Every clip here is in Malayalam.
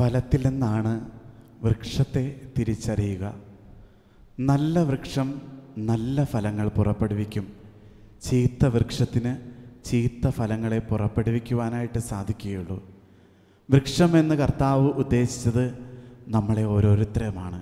ഫലത്തിൽ നിന്നാണ് വൃക്ഷത്തെ തിരിച്ചറിയുക നല്ല വൃക്ഷം നല്ല ഫലങ്ങൾ പുറപ്പെടുവിക്കും ചീത്ത വൃക്ഷത്തിന് ചീത്ത ഫലങ്ങളെ പുറപ്പെടുവിക്കുവാനായിട്ട് സാധിക്കുകയുള്ളൂ വൃക്ഷം എന്ന് കർത്താവ് ഉദ്ദേശിച്ചത് നമ്മളെ ഓരോരുത്തരുമാണ്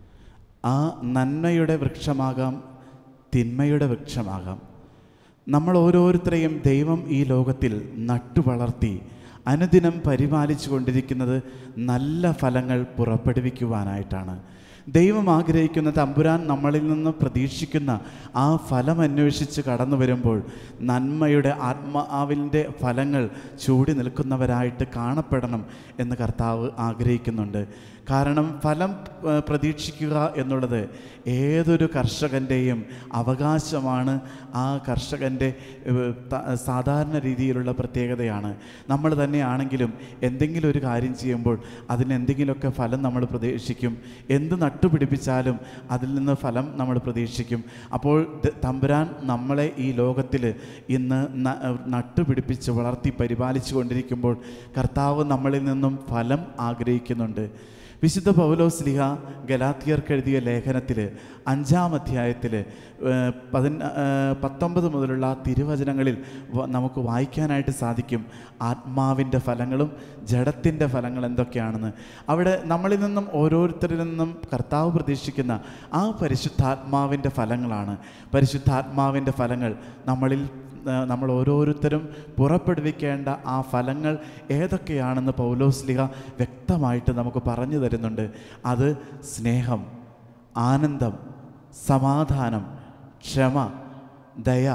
ആ നന്മയുടെ വൃക്ഷമാകാം തിന്മയുടെ വൃക്ഷമാകാം നമ്മൾ ഓരോരുത്തരെയും ദൈവം ഈ ലോകത്തിൽ നട്ടുവളർത്തി അനുദിനം പരിപാലിച്ചു കൊണ്ടിരിക്കുന്നത് നല്ല ഫലങ്ങൾ പുറപ്പെടുവിക്കുവാനായിട്ടാണ് ദൈവം ആഗ്രഹിക്കുന്ന തമ്പുരാൻ നമ്മളിൽ നിന്ന് പ്രതീക്ഷിക്കുന്ന ആ ഫലം അന്വേഷിച്ച് കടന്നു വരുമ്പോൾ നന്മയുടെ ആത്മാവിൻ്റെ ഫലങ്ങൾ ചൂടി നിൽക്കുന്നവരായിട്ട് കാണപ്പെടണം എന്ന് കർത്താവ് ആഗ്രഹിക്കുന്നുണ്ട് കാരണം ഫലം ഏഹ്, പ്രതീക്ഷിക്കുക എന്നുള്ളത് ഏതൊരു കർഷകൻ്റെയും അവകാശമാണ് ആ കർഷകൻ്റെ ഏഹ്, ത- സാധാരണ രീതിയിലുള്ള പ്രത്യേകതയാണ് നമ്മൾ തന്നെയാണെങ്കിലും എന്തെങ്കിലും ഒരു കാര്യം ചെയ്യുമ്പോൾ അതിന് എന്തെങ്കിലുമൊക്കെ ഫലം നമ്മൾ പ്രതീക്ഷിക്കും എന്ത് നട്ടുപിടിപ്പിച്ചാലും അതിൽ നിന്ന് ഫലം നമ്മൾ പ്രതീക്ഷിക്കും അപ്പോൾ ദ- തമ്പുരാൻ നമ്മളെ ഈ ലോകത്തിൽ ഇന്ന് ന- നട്ടുപിടിപ്പിച്ച് വളർത്തി പരിപാലിച്ചു കൊണ്ടിരിക്കുമ്പോൾ കർത്താവ് നമ്മളിൽ നിന്നും ഫലം ആഗ്രഹിക്കുന്നുണ്ട് വിശുദ്ധ പൗലോസ്ലിഹ ഗലാത്തിയർക്ക് എഴുതിയ ലേഖനത്തിൽ അഞ്ചാം അധ്യായത്തിൽ പതിന ഏഹ് പത്തൊമ്പത് മുതലുള്ള തിരുവചനങ്ങളിൽ വ- നമുക്ക് വായിക്കാനായിട്ട് സാധിക്കും ആത്മാവിൻ്റെ ഫലങ്ങളും ജഡത്തിൻ്റെ ഫലങ്ങൾ എന്തൊക്കെയാണെന്ന് അവിടെ നമ്മളിൽ നിന്നും ഓരോരുത്തരിൽ നിന്നും കർത്താവ് പ്രതീക്ഷിക്കുന്ന ആ പരിശുദ്ധാത്മാവിൻ്റെ ഫലങ്ങളാണ് പരിശുദ്ധാത്മാവിൻ്റെ ഫലങ്ങൾ നമ്മളിൽ ആ, നമ്മൾ ഓരോരുത്തരും പുറപ്പെടുവിക്കേണ്ട ആ ഫലങ്ങൾ ഏതൊക്കെയാണെന്ന് പൗലോസ്ലിഹ വ്യക്തമായിട്ട് നമുക്ക് പറഞ്ഞു തരുന്നുണ്ട് അത് സ്നേഹം ആനന്ദം സമാധാനം ക്ഷമ ദയ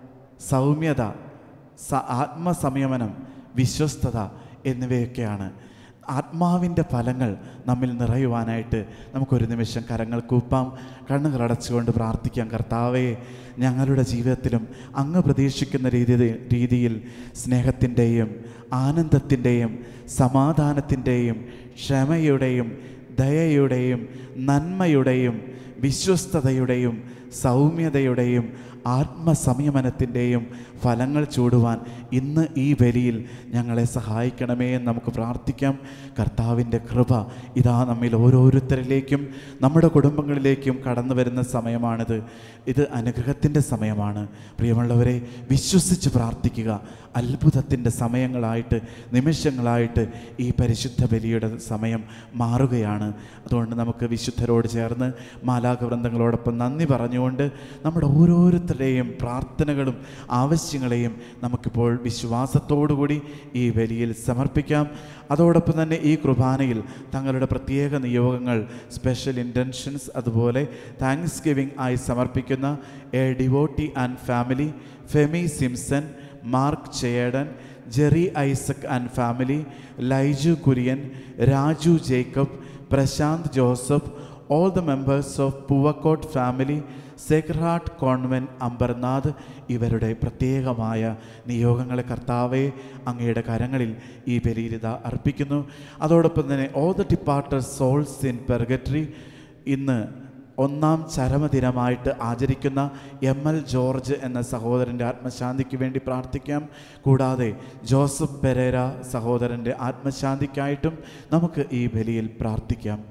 സൗമ്യത സ ആത്മസംയമനം വിശ്വസ്തത എന്നിവയൊക്കെയാണ് ആത്മാവിൻ്റെ ഫലങ്ങൾ നമ്മിൽ നിറയുവാനായിട്ട് നമുക്കൊരു നിമിഷം കരങ്ങൾ കൂപ്പാം കണ്ണുകൾ അടച്ചുകൊണ്ട് പ്രാർത്ഥിക്കാം കർത്താവേ ഞങ്ങളുടെ ജീവിതത്തിലും അങ്ങ് പ്രതീക്ഷിക്കുന്ന രീതി രീതിയിൽ സ്നേഹത്തിൻ്റെയും ആനന്ദത്തിൻ്റെയും സമാധാനത്തിൻ്റെയും ക്ഷമയുടെയും ദയയുടെയും നന്മയുടെയും വിശ്വസ്തതയുടെയും സൗമ്യതയുടെയും ആത്മസംയമനത്തിൻ്റെയും ഫലങ്ങൾ ചൂടുവാൻ ഇന്ന് ഈ ബലിയിൽ ഞങ്ങളെ സഹായിക്കണമേ എന്ന് നമുക്ക് പ്രാർത്ഥിക്കാം കർത്താവിൻ്റെ കൃപ ഇതാ നമ്മിൽ ഓരോരുത്തരിലേക്കും നമ്മുടെ കുടുംബങ്ങളിലേക്കും കടന്നു വരുന്ന സമയമാണിത് ഇത് അനുഗ്രഹത്തിൻ്റെ സമയമാണ് പ്രിയമുള്ളവരെ വിശ്വസിച്ച് പ്രാർത്ഥിക്കുക അത്ഭുതത്തിൻ്റെ സമയങ്ങളായിട്ട് നിമിഷങ്ങളായിട്ട് ഈ പരിശുദ്ധ ബലിയുടെ സമയം മാറുകയാണ് അതുകൊണ്ട് നമുക്ക് വിശുദ്ധരോട് ചേർന്ന് മാലാകവൃന്ദങ്ങളോടൊപ്പം നന്ദി പറഞ്ഞുകൊണ്ട് നമ്മുടെ ഓരോരുത്തരുടെയും പ്രാർത്ഥനകളും ആവശ്യങ്ങളെയും നമുക്കിപ്പോൾ വിശ്വാസത്തോടുകൂടി ഈ ബലിയിൽ സമർപ്പിക്കാം അതോടൊപ്പം തന്നെ ഈ കുർബാനയിൽ തങ്ങളുടെ പ്രത്യേക നിയോഗങ്ങൾ സ്പെഷ്യൽ ഇൻറ്റൻഷൻസ് അതുപോലെ താങ്ക്സ് ഗിവിംഗ് ആയി സമർപ്പിക്കുന്ന a devotee and family Femi Simson Mark ചേടൻ Jerry Isaac and family Laiju Kurian Raju Jacob Prashanth Joseph all the members of Poovakkottu family Sacred Heart convent Ambernath ഇവരുടെ പ്രത്യേകമായ നിയോഗങ്ങളെ കർത്താവെ അങ്ങയുടെ കരങ്ങളിൽ ഈ ബലിയിലിത അർപ്പിക്കുന്നു അതോടൊപ്പം തന്നെ all the departed souls in purgatory ഇന്ന് ഒന്നാം ചരമദിനമായിട്ട് ആചരിക്കുന്ന എം എൽ ജോർജ് എന്ന സഹോദരൻ്റെ ആത്മശാന്തിക്ക് വേണ്ടി പ്രാർത്ഥിക്കാം കൂടാതെ ജോസഫ് പെരേര സഹോദരൻ്റെ ആത്മശാന്തിക്കായിട്ടും നമുക്ക് ഈ ബലിയിൽ പ്രാർത്ഥിക്കാം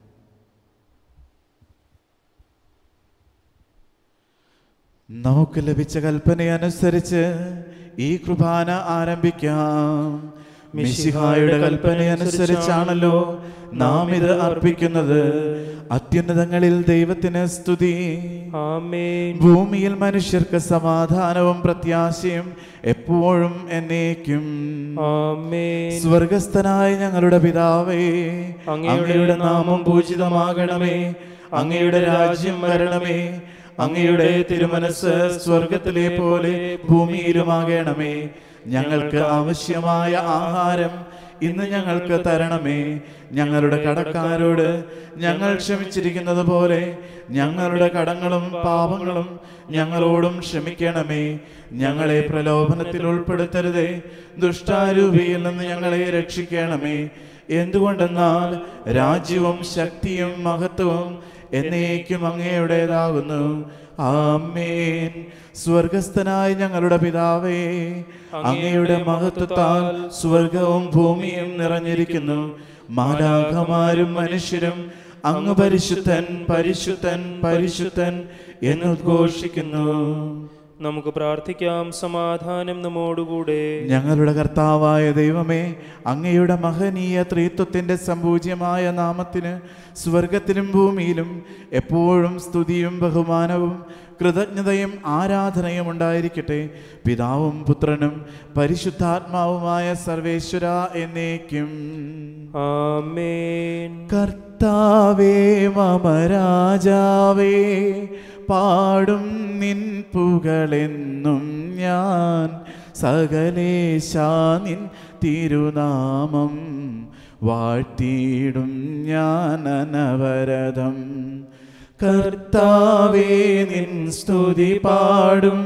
നമുക്ക് ലഭിച്ച കൽപ്പനയനുസരിച്ച് ഈ കുർബാന ആരംഭിക്കാം മിശിഹായുടെ കൽപ്പനയനുസരിച്ചാണല്ലോ നാം ഇത് അർപ്പിക്കുന്നത് അത്യുന്നതങ്ങളിൽ ദൈവത്തിന് സ്തുതി ആമേൻ ഭൂമിയിൽ മനുഷ്യർക്ക് സമാധാനവും പ്രത്യാശയും എപ്പോഴും എന്നേക്കും ആമേൻ സ്വർഗസ്ഥനായ ഞങ്ങളുടെ പിതാവേ അങ്ങയുടെ നാമം പൂജിതമാകണമേ അങ്ങയുടെ രാജ്യം വരണമേ അങ്ങയുടെ തിരുമനസ് സ്വർഗത്തിലെ പോലെ ഭൂമിയിലുമാകണമേ ഞങ്ങൾക്ക് ആവശ്യമായ ആഹാരം ഇന്ന് ഞങ്ങൾക്ക് തരണമേ ഞങ്ങളുടെ കടക്കാരോട് ഞങ്ങൾ ക്ഷമിച്ചിരിക്കുന്നത് പോലെ ഞങ്ങളുടെ കടങ്ങളും പാപങ്ങളും ഞങ്ങളോടും ക്ഷമിക്കണമേ ഞങ്ങളെ പ്രലോഭനത്തിൽ ഉൾപ്പെടുത്തരുതേ ദുഷ്ടാരൂപിയിൽ നിന്ന് ഞങ്ങളെ രക്ഷിക്കണമേ എന്തുകൊണ്ടെന്നാൽ രാജ്യവും ശക്തിയും മഹത്വവും എന്നേക്കും അങ്ങയുടേതാകുന്നു ആമേൻ സ്വർഗസ്ഥനായ ഞങ്ങളുടെ പിതാവേ അങ്ങയുടെ മഹത്വത്താൽ സ്വർഗവും ഭൂമിയും നിറഞ്ഞിരിക്കുന്നു മാലാഖമാരും മനുഷ്യരും അങ്ങ് പരിശുദ്ധൻ പരിശുദ്ധൻ പരിശുദ്ധൻ എന്നുദ്ഘോഷിക്കുന്നു നമുക്ക് പ്രാർത്ഥിക്കാം സമാധാനം നമ്മോടുകൂടെ ഞങ്ങളുടെ കർത്താവായ ദൈവമേ അങ്ങയുടെ മഹനീയ ത്രിത്വത്തിന്റെ സമ്പൂജ്യമായ നാമത്തിന് സ്വർഗത്തിലും ഭൂമിയിലും എപ്പോഴും സ്തുതിയും ബഹുമാനവും കൃതജ്ഞതയും ആരാധനയും ഉണ്ടായിരിക്കട്ടെ പിതാവും പുത്രനും പരിശുദ്ധാത്മാവുമായ സർവേശ്വര എന്നേക്കും ആമേൻ കർത്താവേ മമ രാജാവേ പാടും നിൻ പുകളെന്നും ഞാൻ സകലേശാ നിൻ തിരുനാമം വാഴ്ത്തിയിടും ഞാൻ അനവരതം കർത്താവേ നിൻ സ്തുതി പാടും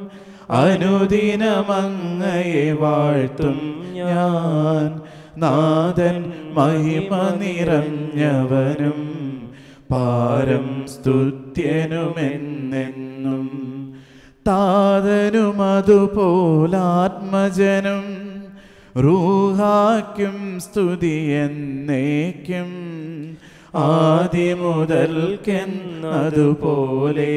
അനുദിനമങ്ങയെ വാഴ്ത്തും ഞാൻ നാഥൻ മഹിമ നിറഞ്ഞവനും പാരം സ്തുത്യനുമെന്നെന്നും താതനും അതുപോലാത്മജനും റൂഹാക്കും സ്തുതി എന്നേക്കും ആദിമുതൽക്കെന്നതുപോലെ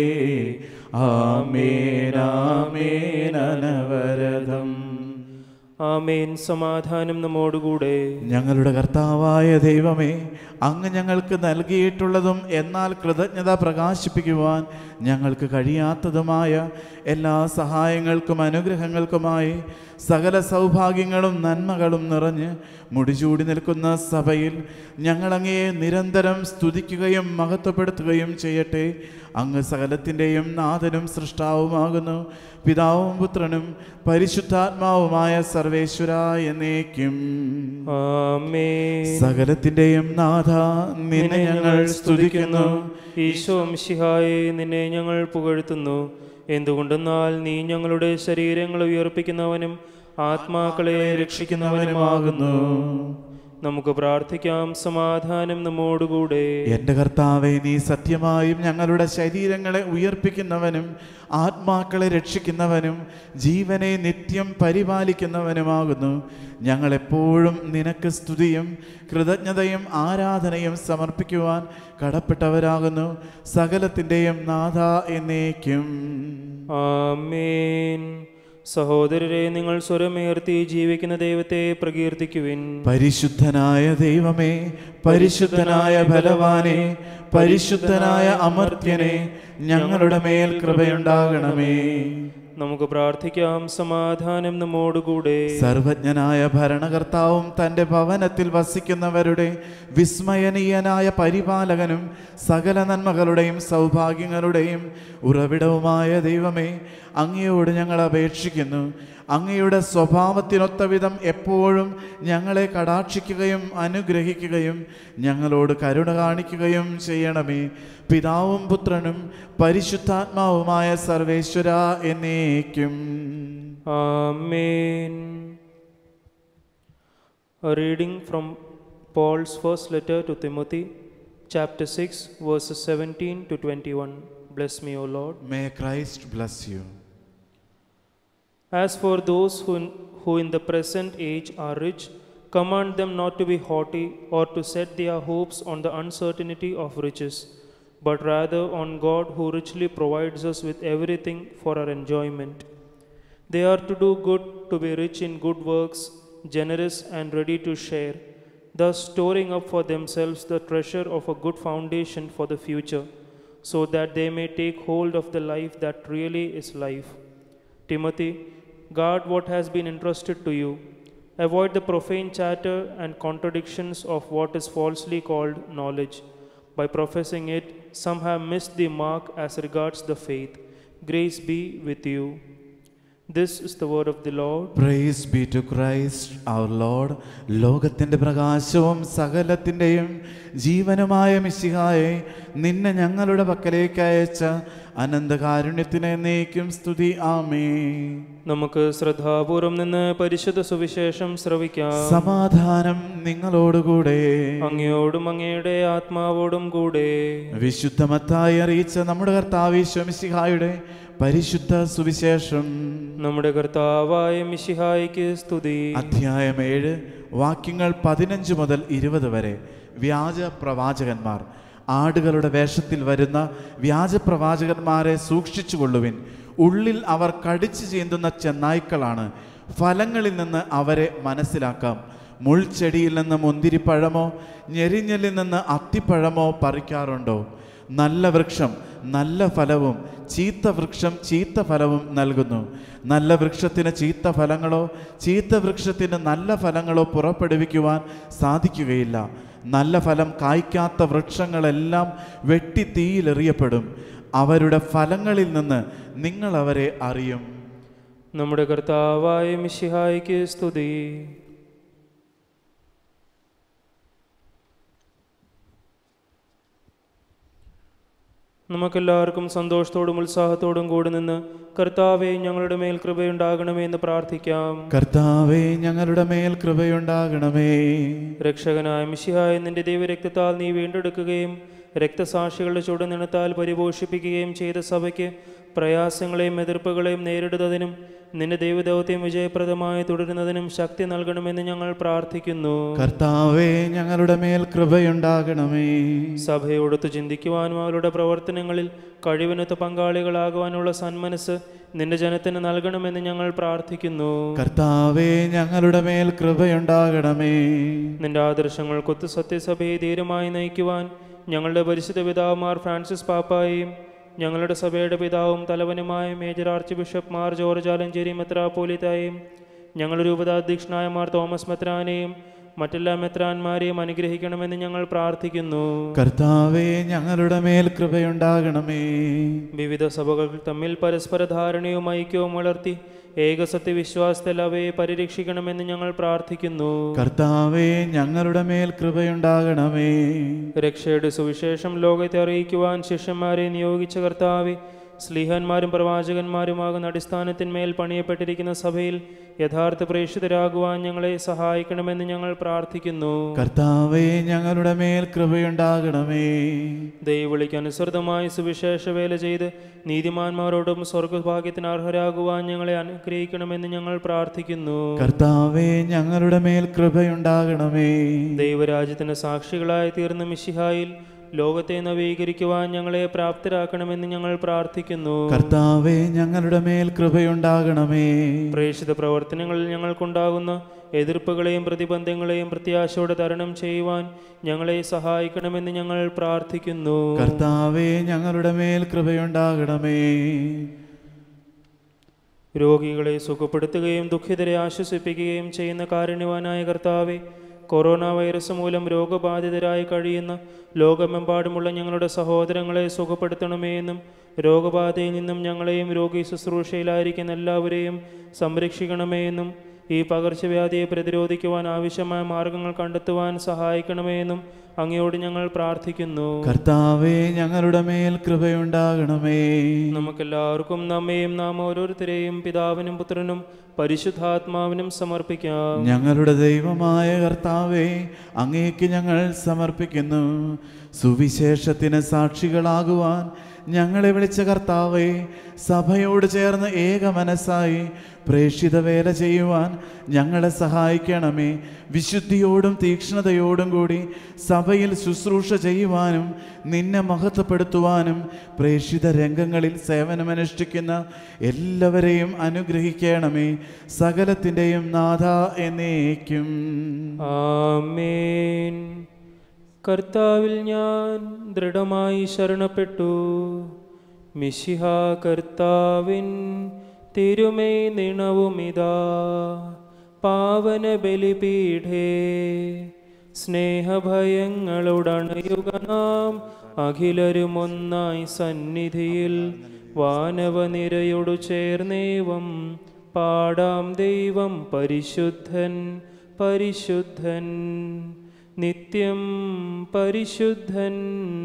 ആമേനാമേനവരതം ആമേൻ സമാധാനം നമ്മോടുകൂടെ ഞങ്ങളുടെ കർത്താവായ ദൈവമേ അങ്ങ് ഞങ്ങൾക്ക് നൽകിയിട്ടുള്ളതും എന്നാൽ കൃതജ്ഞത പ്രകാശിപ്പിക്കുവാൻ ഞങ്ങൾക്ക് കഴിയാത്തതുമായ എല്ലാ സഹായങ്ങൾക്കും അനുഗ്രഹങ്ങൾക്കുമായി സകല സൗഭാഗ്യങ്ങളും നന്മകളും നിറഞ്ഞ് മുടിചൂടി നിൽക്കുന്ന സഭയിൽ ഞങ്ങളങ്ങയെ നിരന്തരം സ്തുതിക്കുകയും മഹത്വപ്പെടുത്തുകയും ചെയ്യട്ടെ അങ്ങ് സകലത്തിൻ്റെയും നാഥനും സൃഷ്ടാവുമാകുന്നു പിതാവും പുത്രനും പരിശുദ്ധാത്മാവുമായ സർവേശ്വര എന്നേക്കും ആമേൻ സകലത്തിന്റെയും നാഥ നിന്നെ ഞങ്ങൾ സ്തുതിക്കുന്നു ഈശോ മിശിഹായെ നിന്നെ ഞങ്ങൾ പുകഴ്ത്തുന്നു എന്തുകൊണ്ടെന്നാൽ നീ ഞങ്ങളുടെ ശരീരങ്ങളെ ഉയർപ്പിക്കുന്നവനും ആത്മാക്കളെ രക്ഷിക്കുന്നവനുമാകുന്നു നമുക്ക് പ്രാർത്ഥിക്കാം സമാധാനം നമ്മോടുകൂടെ എന്റെ കർത്താവെ നീ സത്യമായും ഞങ്ങളുടെ ശരീരങ്ങളെ ഉയർപ്പിക്കുന്നവനും ആത്മാക്കളെ രക്ഷിക്കുന്നവനും ജീവനെ നിത്യം പരിപാലിക്കുന്നവനുമാകുന്നു ഞങ്ങളെപ്പോഴും നിനക്ക് സ്തുതിയും കൃതജ്ഞതയും ആരാധനയും സമർപ്പിക്കുവാൻ കടപ്പെട്ടവരാകുന്നു സകലത്തിൻ്റെയും നാഥ എന്നേക്കും ആമേൻ സഹോദരരെ നിങ്ങൾ സ്വരമുയർത്തി ജീവിക്കുന്ന ദൈവത്തെ പ്രകീർത്തിക്കുവിൻ പരിശുദ്ധനായ ദൈവമേ പരിശുദ്ധനായ ബലവാനെ പരിശുദ്ധനായ അമർത്യനെ ഞങ്ങളുടെ മേൽ കൃപയുണ്ടാകണമേ നമുക്ക് പ്രാർത്ഥിക്കാം സമാധാനം നമ്മോടുകൂടെ സർവജ്ഞനായ ഭരണകർത്താവും തൻ്റെ ഭവനത്തിൽ വസിക്കുന്നവരുടെ വിസ്മയനീയനായ പരിപാലകനും സകല നന്മകളുടെയും സൗഭാഗ്യങ്ങളുടെയും ഉറവിടവുമായ ദൈവമേ അങ്ങയോട് ഞങ്ങൾ അപേക്ഷിക്കുന്നു അങ്ങയുടെ സ്വഭാവത്തിനൊത്ത വിധം എപ്പോഴും ഞങ്ങളെ കടാക്ഷിക്കുകയും അനുഗ്രഹിക്കുകയും ഞങ്ങളോട് കരുണ കാണിക്കുകയും ചെയ്യണമേ പിതാവും പുത്രനും പരിശുദ്ധാത്മാവുമായ സർവേശ്വര എന്നേക്കും ആമേൻ A reading from Paul's first letter to Timothy, chapter 6, verses 17 to 21. Bless me, O Lord. May Christ bless you As for those who, who in the present age are rich, command them not to be haughty or to set their hopes on the uncertainty of riches, but rather on God who richly provides us with everything for our enjoyment. They are to do good, to be rich in good works, generous and ready to share, thus storing up for themselves the treasure of a good foundation for the future, so that they may take hold of the life that really is life. Timothy, guard what has been entrusted to you. Avoid the profane chatter and contradictions of what is falsely called knowledge. By professing it, some have missed the mark as regards the faith. Grace be with you. This is the word of the Lord. Praise be to Christ our Lord ലോകത്തിൻ്റെ പ്രകാശവും സകലത്തിൻ്റെയും ജീവനുമായ മിശിഹായെ നിന്നെ ഞങ്ങളുടെ പക്കലേക്ക് അയച്ച അനന്തകാരുണ്യത്തിന് എന്നേക്കും സ്തുതി ആമേ നമുക്ക് ശ്രദ്ധാപൂർവം നിന്ന് പരിശുദ്ധ സുവിശേഷം ശ്രവിക്കാം സമാധാനം നിങ്ങളോടുകൂടെ അങ്ങയോടും അങ്ങയുടെ ആത്മാവോടും കൂടെ വിശുദ്ധമത്തായി അറിയിച്ച നമ്മുടെ കർത്താവ് ശമിസിഹായുടെ പരിശുദ്ധ സുവിശേഷം നമ്മുടെ കർത്താവായ മിശിഹായിക്ക് സ്തുതി അധ്യായം ഏഴ് വാക്യങ്ങൾ പതിനഞ്ച് മുതൽ ഇരുപത് വരെ വ്യാജ പ്രവാചകന്മാർ ആടുകളുടെ വേഷത്തിൽ വരുന്ന വ്യാജ പ്രവാചകന്മാരെ സൂക്ഷിച്ചുകൊള്ളുവിൻ ഉള്ളിൽ അവർ കടിച്ചു ചീന്തുന്ന ചെന്നായ്ക്കളാണ് ഫലങ്ങളിൽ നിന്ന് അവരെ മനസ്സിലാക്കാം മുൾച്ചെടിയിൽ നിന്ന് മുന്തിരിപ്പഴമോ ഞെരിഞ്ഞലിൽ നിന്ന് അത്തിപ്പഴമോ പറിക്കാറുണ്ടോ നല്ല വൃക്ഷം നല്ല ഫലവും ചീത്ത വൃക്ഷം ചീത്ത ഫലവും നൽകുന്നു നല്ല വൃക്ഷത്തിന് ചീത്ത ഫലങ്ങളോ ചീത്ത വൃക്ഷത്തിന് നല്ല ഫലങ്ങളോ പുറപ്പെടുവിക്കുവാൻ സാധിക്കുകയില്ല നല്ല ഫലം കായ്ക്കാത്ത വൃക്ഷങ്ങളെല്ലാം വെട്ടി തീയിലെറിയപ്പെടും അവരുടെ ഫലങ്ങളിൽ നിന്ന് നിങ്ങൾ അവരെ അറിയും നമ്മുടെ കർത്താവായ മിശിഹായിക്ക് സ്തുതി നമുക്കെല്ലാവർക്കും സന്തോഷത്തോടും ഉത്സാഹത്തോടും കൂടി നിന്ന് കർത്താവെ ഞങ്ങളുടെ മേൽ കൃപയുണ്ടാകണമേ എന്ന് പ്രാർത്ഥിക്കാം കർത്താവെ ഞങ്ങളുടെ മേൽ കൃപയുണ്ടാകണമേ രക്ഷകനായ മിശിഹായ നിന്റെ ദൈവരക്തത്താൽ നീ വീണ്ടെടുക്കുകയും രക്തസാക്ഷികളുടെ ചുടുനിണത്താൽ പരിപോഷിപ്പിക്കുകയും ചെയ്ത സഭയ്ക്ക് പ്രയാസങ്ങളെയും എതിർപ്പുകളെയും നേരിടുന്നതിനും നിന്റെ ദൈവദൗത്യം വിജയപ്രദമായി തുടരുന്നതിനും ശക്തി നൽകണമെന്ന് ഞങ്ങൾ പ്രാർത്ഥിക്കുന്നു കർത്താവെ ഞങ്ങളുടെ മേൽ കൃപയുണ്ടാകണമേ സഭയോടൊത്ത് ചിന്തിക്കുവാനും അവരുടെ പ്രവർത്തനങ്ങളിൽ കഴിവിനൊത്ത് പങ്കാളികളാകുവാനുള്ള സന്മനസ് നിന്റെ ജനത്തിന് നൽകണമെന്ന് ഞങ്ങൾ പ്രാർത്ഥിക്കുന്നു കർത്താവെ ഞങ്ങളുടെ മേൽ കൃപയുണ്ടാകണമേ നിന്റെ ആദർശങ്ങൾക്കൊത്ത് സത്യസഭയെ ധീരമായി നയിക്കുവാൻ ഞങ്ങളുടെ പരിശുദ്ധ പിതാവുമാർ ഫ്രാൻസിസ് പാപ്പായും ഞങ്ങളുടെ സഭയുടെ പിതാവും തലവനുമായ മേജർ ആർച്ച് ബിഷപ്പ് മാർ ജോർജ് ആലഞ്ചേരി മെത്രാപ്പോലിത്തായും ഞങ്ങളുടെ രൂപതാധ്യക്ഷനായ മാർ തോമസ് മെത്രാനെയും മറ്റെല്ലാ മെത്രാന്മാരെയും അനുഗ്രഹിക്കണമെന്ന് ഞങ്ങൾ പ്രാർത്ഥിക്കുന്നു കർത്താവെ ഞങ്ങളുടെ മേൽ കൃപയുണ്ടാകണമേ വിവിധ സഭകൾ തമ്മിൽ പരസ്പര ധാരണയും ഐക്യവും വളർത്തി ഏകസത്യ വിശ്വാസത്തിൽ അവയെ പരിരക്ഷിക്കണമെന്ന് ഞങ്ങൾ പ്രാർത്ഥിക്കുന്നു കർത്താവെ ഞങ്ങളുടെ മേൽ കൃപയുണ്ടാകണമേ രക്ഷയുടെ സുവിശേഷം ലോകത്തെ അറിയിക്കുവാൻ ശിഷ്യന്മാരെ നിയോഗിച്ച കർത്താവെ സ്ലീഹന്മാരും പ്രവാചകന്മാരുമാകുന്ന അടിസ്ഥാനത്തിന്മേൽ പണിയപ്പെട്ടിരിക്കുന്ന സഭയിൽ യഥാർത്ഥ പ്രേക്ഷിതരാകുവാൻ ഞങ്ങളെ സഹായിക്കണമെന്ന് ഞങ്ങൾ പ്രാർത്ഥിക്കുന്നു കർത്താവെ ഞങ്ങളുടെ മേൽ കൃപയുണ്ടാകണമേ ദൈവവിളിക്ക് അനുസൃതമായി സുവിശേഷ വേല ചെയ്ത് നീതിമാന്മാരോടും സ്വർഗഭാഗ്യത്തിന് അർഹരാകുവാൻ ഞങ്ങളെ അനുഗ്രഹിക്കണമെന്ന് ഞങ്ങൾ പ്രാർത്ഥിക്കുന്നു കർത്താവെ ഞങ്ങളുടെ മേൽ കൃപയുണ്ടാകണമേ ദൈവരാജ്യത്തിന് സാക്ഷികളായി തീർന്ന മിശിഹായിൽ ലോകത്തെ നവീകരിക്കുവാൻ ഞങ്ങളെ പ്രാപ്തരാക്കണമെന്ന് ഞങ്ങൾ പ്രാർത്ഥിക്കുന്നു കർത്താവെ ഞങ്ങളുടെ മേൽ കൃപയുണ്ടാകണമേ പ്രേക്ഷിത പ്രവർത്തനങ്ങളിൽ ഞങ്ങൾക്കുണ്ടാകുന്ന എതിർപ്പുകളെയും പ്രതിബന്ധങ്ങളെയും പ്രത്യാശയോടെ തരണം ചെയ്യുവാൻ ഞങ്ങളെ സഹായിക്കണമെന്ന് ഞങ്ങൾ പ്രാർത്ഥിക്കുന്നു കർത്താവെ ഞങ്ങളുടെ മേൽ കൃപയുണ്ടാകണമേ രോഗികളെ സുഖപ്പെടുത്തുകയും ദുഃഖിതരെ ആശ്വസിപ്പിക്കുകയും ചെയ്യുന്ന കാരുണ്യവാനായ കർത്താവെ കൊറോണ വൈറസ് മൂലം രോഗബാധിതരായി കഴിയുന്ന ലോകമെമ്പാടുമുള്ള ഞങ്ങളുടെ സഹോദരങ്ങളെ സുഖപ്പെടുത്തണമേ എന്നും രോഗബാധയിൽ നിന്നും ഞങ്ങളെയും രോഗി ശുശ്രൂഷയിലായിരിക്കുന്ന എല്ലാവരെയും സംരക്ഷിക്കണമേ എന്നും ഈ പകർച്ചവ്യാധിയെ പ്രതിരോധിക്കുവാൻ ആവശ്യമായ മാർഗങ്ങൾ കണ്ടെത്തുവാൻ സഹായിക്കണമേ എന്നും അങ്ങയോട് ഞങ്ങൾ പ്രാർത്ഥിക്കുന്നു കർത്താവെ ഞങ്ങളുടെ മേൽ കൃപയുണ്ടാകണമേ നമുക്കെല്ലാവർക്കും നമ്മയും നാം ഓരോരുത്തരെയും പിതാവിനും പുത്രനും പരിശുദ്ധാത്മാവിനും സമർപ്പിക്കാം ഞങ്ങളുടെ ദൈവമായ കർത്താവെ അങ്ങേക്ക് ഞങ്ങൾ സമർപ്പിക്കുന്നു സുവിശേഷത്തിന് സാക്ഷികളാകുവാൻ ഞങ്ങളെ വിളിച്ച കർത്താവെ സഭയോട് ചേർന്ന് ഏക മനസ്സായി പ്രേക്ഷിത വേല ചെയ്യുവാൻ ഞങ്ങളെ സഹായിക്കണമേ വിശുദ്ധിയോടും തീക്ഷ്ണതയോടും കൂടി സഭയിൽ ശുശ്രൂഷ ചെയ്യുവാനും നിന്നെ മഹത്വപ്പെടുത്തുവാനും പ്രേക്ഷിത രംഗങ്ങളിൽ സേവനമനുഷ്ഠിക്കുന്ന എല്ലാവരെയും അനുഗ്രഹിക്കണമേ സകലത്തിൻ്റെയും നാഥ എന്നേക്കും ആമേൻ കർത്താവിൽ ഞാൻ ദൃഢമായി ശരണപ്പെട്ടു മിശിഹ കർത്താവിൻ തിരുമൈ നിണവുമിതാ പാവന ബലിപീഠേ സ്നേഹഭയങ്ങളുടണയുക നാം അഖിലരുമൊന്നായി സന്നിധിയിൽ വാനവനിരയോടു ചേർന്നേവം പാടാം ദൈവം പരിശുദ്ധൻ പരിശുദ്ധൻ നിത്യം പരിശുദ്ധൻ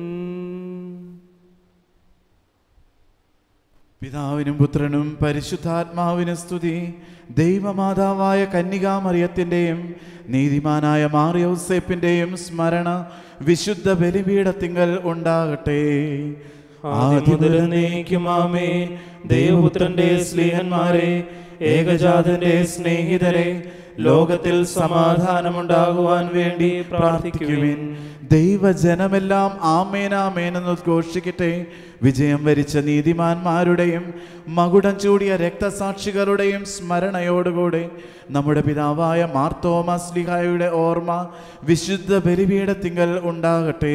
പിതാവിനും പുത്രനും പരിശുദ്ധാത്മാവിനും സ്തുതി ദൈവമാതാവായ കന്യകാമറിയത്തിൻ്റെയും നീതിമാനായ മാറിയോസേപ്പിൻ്റെയും സ്മരണ വിശുദ്ധ ബലിപീഠത്തിങ്കൽ ഉണ്ടാകട്ടെ ആദ്യം മുതൽ എന്നേക്കും ആമേൻ ദൈവപുത്രന്റെ സ്നേഹന്മാരെ ഏകജാതന്റെ സ്നേഹിതരെ ലോകത്തിൽ സമാധാനമുണ്ടാകുവാൻ വേണ്ടി പ്രാർത്ഥിക്കുവിൻ ദൈവജനമെല്ലാം ആമേൻ ആമേൻ എന്ന് ഉദ്ഘോഷിക്കട്ടെ വിജയം വരിച്ച നീതിമാന്മാരുടെയും മകുടം ചൂടിയ രക്തസാക്ഷികളുടെയും സ്മരണയോടുകൂടെ നമ്മുടെ പിതാവായ മാർത്തോമാസ്ലിഹായുടെ ഓർമ്മ വിശുദ്ധ ബലിപീഠത്തിങ്കൽ ഉണ്ടാകട്ടെ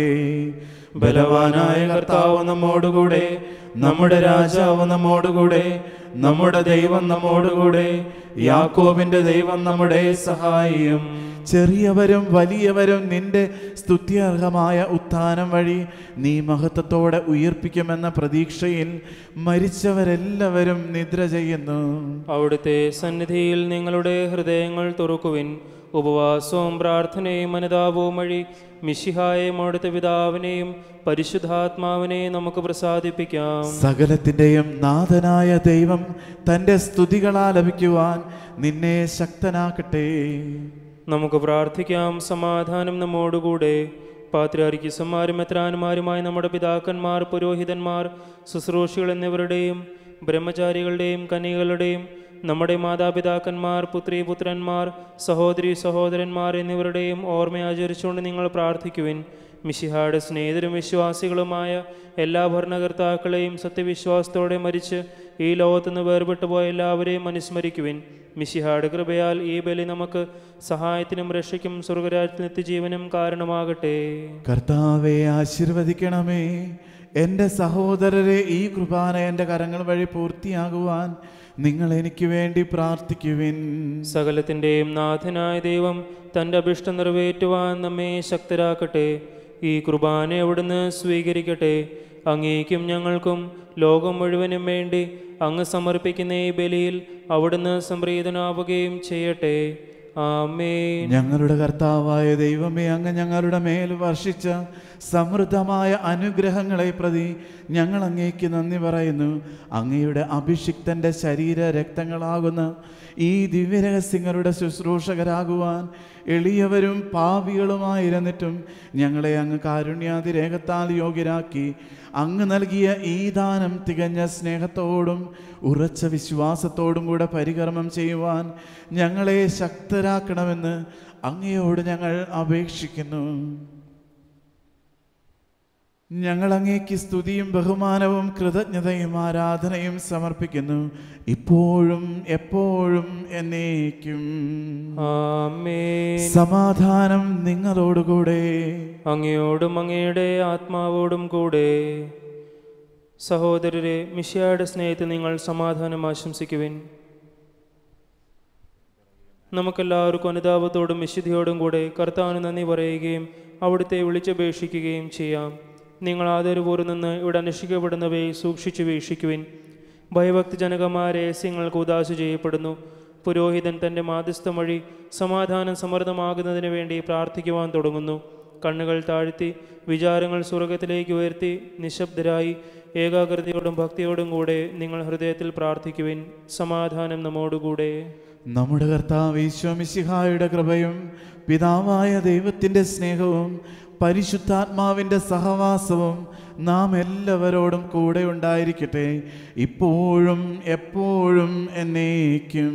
ബലവാനായ കർത്താവ് നമ്മോടുകൂടെ നമ്മുടെ രാജാവ് നമ്മോടുകൂടെ നമ്മുടെ ദൈവം നമ്മോടുകൂടെ യാക്കോബിന്റെ ദൈവം നമ്മുടെ സഹായിയും ചെറിയവരും വലിയവരും നിന്റെ സ്തുത്യർഹമായ ഉത്ഥാനം വഴി നീ മഹത്വത്തോടെ ഉയർപ്പിക്കുമെന്ന പ്രതീക്ഷയിൽ മരിച്ചവരെല്ലാവരും നിദ്ര ചെയ്യുന്നു അവിടുത്തെ സന്നിധിയിൽ നിങ്ങളുടെ ഹൃദയങ്ങൾ തുറക്കുവിൻ ഉപവാസവും പ്രാർത്ഥനയും അനുതാപവും വഴി മിശിഹായെയും അവിടുത്തെ പിതാവിനെയും പരിശുദ്ധാത്മാവിനെയും നമുക്ക് പ്രസാദിപ്പിക്കാം സകലത്തിൻ്റെയും നാഥനായ ദൈവം തൻ്റെ സ്തുതികളാൽ ലഭിക്കുവാൻ നിന്നെ ശക്തനാക്കട്ടെ നമുക്ക് പ്രാർത്ഥിക്കാം സമാധാനം നമ്മോടുകൂടെ പാത്രാരിക്കിസന്മാരും എത്രാന്മാരുമായ നമ്മുടെ പിതാക്കന്മാർ പുരോഹിതന്മാർ ശുശ്രൂഷികൾ എന്നിവരുടെയും ബ്രഹ്മചാരികളുടെയും കന്യകളുടെയും നമ്മുടെ മാതാപിതാക്കന്മാർ പുത്രി പുത്രന്മാർ സഹോദരി സഹോദരന്മാർ എന്നിവരുടെയും ഓർമ്മ ആചരിച്ചുകൊണ്ട് നിങ്ങൾ പ്രാർത്ഥിക്കുവിൻ മിശിഹായുടെ സ്നേഹിതരും വിശ്വാസികളുമായ എല്ലാ ഭരണകർത്താക്കളെയും സത്യവിശ്വാസത്തോടെ മരിച്ച് ഈ ലോകത്തുനിന്ന് വേർപെട്ടു പോയ എല്ലാവരെയും അനുസ്മരിക്കുവിൻ മിശിഹായുടെ കൃപയാൽ ഈ ബലി നമുക്ക് സഹായത്തിനും രക്ഷയ്ക്കും സ്വർഗരാജ്യത്തിന് നിത്യജീവനും കാരണമാകട്ടെ കർത്താവെ ആശീർവദിക്കണമേ എൻ്റെ സഹോദരരെ ഈ കൃപാന എൻ്റെ കരങ്ങൾ വഴി പൂർത്തിയാകുവാൻ നിങ്ങൾ എനിക്ക് വേണ്ടി പ്രാർത്ഥിക്കുവിൻ സകലത്തിൻ്റെയും നാഥനായ ദൈവം തൻ്റെ അഭിഷ്ടം നിറവേറ്റുവാൻ നമ്മെ ശക്തരാക്കട്ടെ ഈ കുർബാന അവിടുന്ന് സ്വീകരിക്കട്ടെ അങ്ങേക്കും ഞങ്ങൾക്കും ലോകം മുഴുവനും വേണ്ടി അങ്ങ് സമർപ്പിക്കുന്ന ഈ ബലിയിൽ അവിടുന്ന് സംപ്രീതനാവുകയും ചെയ്യട്ടെ ആമേൻ ഞങ്ങളുടെ കർത്താവായ ദൈവമേ അങ്ങ് ഞങ്ങളുടെ മേൽ വർഷിച്ച സമൃദ്ധമായ അനുഗ്രഹങ്ങളെ പ്രതി ഞങ്ങൾ അങ്ങേക്ക് നന്ദി പറയുന്നു അങ്ങയുടെ അഭിഷിക്തന്റെ ശരീര രക്തങ്ങളാകുന്ന ഈ ദിവ്യരഹസ്യങ്ങളുടെ ശുശ്രൂഷകരാകുവാൻ എളിയവരും പാപികളുമായിരുന്നിട്ടും ഞങ്ങളെ അങ്ങ് കാരുണ്യാതിരേഖത്താൽ യോഗ്യരാക്കി അങ്ങ് നൽകിയ ഈ ദാനം തികഞ്ഞ സ്നേഹത്തോടും ഉറച്ച വിശ്വാസത്തോടും കൂടെ പരികർമ്മം ചെയ്യുവാൻ ഞങ്ങളെ ശക്തരാക്കണമെന്ന് അങ്ങയോട് ഞങ്ങൾ അപേക്ഷിക്കുന്നു ഞങ്ങൾ അങ്ങേക്ക് സ്തുതിയും ബഹുമാനവും കൃതജ്ഞതയും ആരാധനയും സമർപ്പിക്കുന്നു ഇപ്പോഴും എപ്പോഴും എന്നേക്കും ആമേൻ സമാധാനം നിങ്ങളോടുകൂടെ അങ്ങയോടും അങ്ങയുടെ ആത്മാവോടും കൂടെ സഹോദരരെ മിശിയായുടെ സ്നേഹത്തിൽ നിങ്ങൾ സമാധാനം ആശംസിക്കുവിൻ നമുക്കെല്ലാവർക്കും അനുതാപത്തോടും വിശുദ്ധിയോടും കൂടെ കർത്താവിന് നന്ദി പറയുകയും അവിടുത്തെ വിളിച്ചപേക്ഷിക്കുകയും ചെയ്യാം നിങ്ങൾ ആദരപൂർവ്വം നിന്ന് ഇവിടെ അനുഷ്ഠിക്കപ്പെടുന്നവയെ സൂക്ഷിച്ചു വീക്ഷിക്കുവിൻ ഭയഭക്തിജനകമായ രഹസ്യങ്ങൾക്ക് ഉദാശ ചെയ്യപ്പെടുന്നു പുരോഹിതൻ തൻ്റെ മാധ്യസ്ഥം വഴി സമാധാനം സമൃദ്ധമാകുന്നതിന് വേണ്ടി പ്രാർത്ഥിക്കുവാൻ തുടങ്ങുന്നു കണ്ണുകൾ താഴ്ത്തി വിചാരങ്ങൾ സ്വർഗത്തിലേക്ക് ഉയർത്തി നിശബ്ദരായി ഏകാഗ്രതയോടും ഭക്തിയോടും കൂടെ നിങ്ങൾ ഹൃദയത്തിൽ പ്രാർത്ഥിക്കുവിൻ സമാധാനം നമ്മോടുകൂടെ നമ്മുടെ കർത്താവ് ഈശോമിശിഹായുടെ കൃപയും പിതാവായ ദൈവത്തിൻ്റെ സ്നേഹവും പരിശുദ്ധാത്മാവിൻ്റെ സഹവാസവും നാം എല്ലാവരോടും കൂടെ ഉണ്ടായിരിക്കട്ടെ ഇപ്പോഴും എപ്പോഴും എന്നേക്കും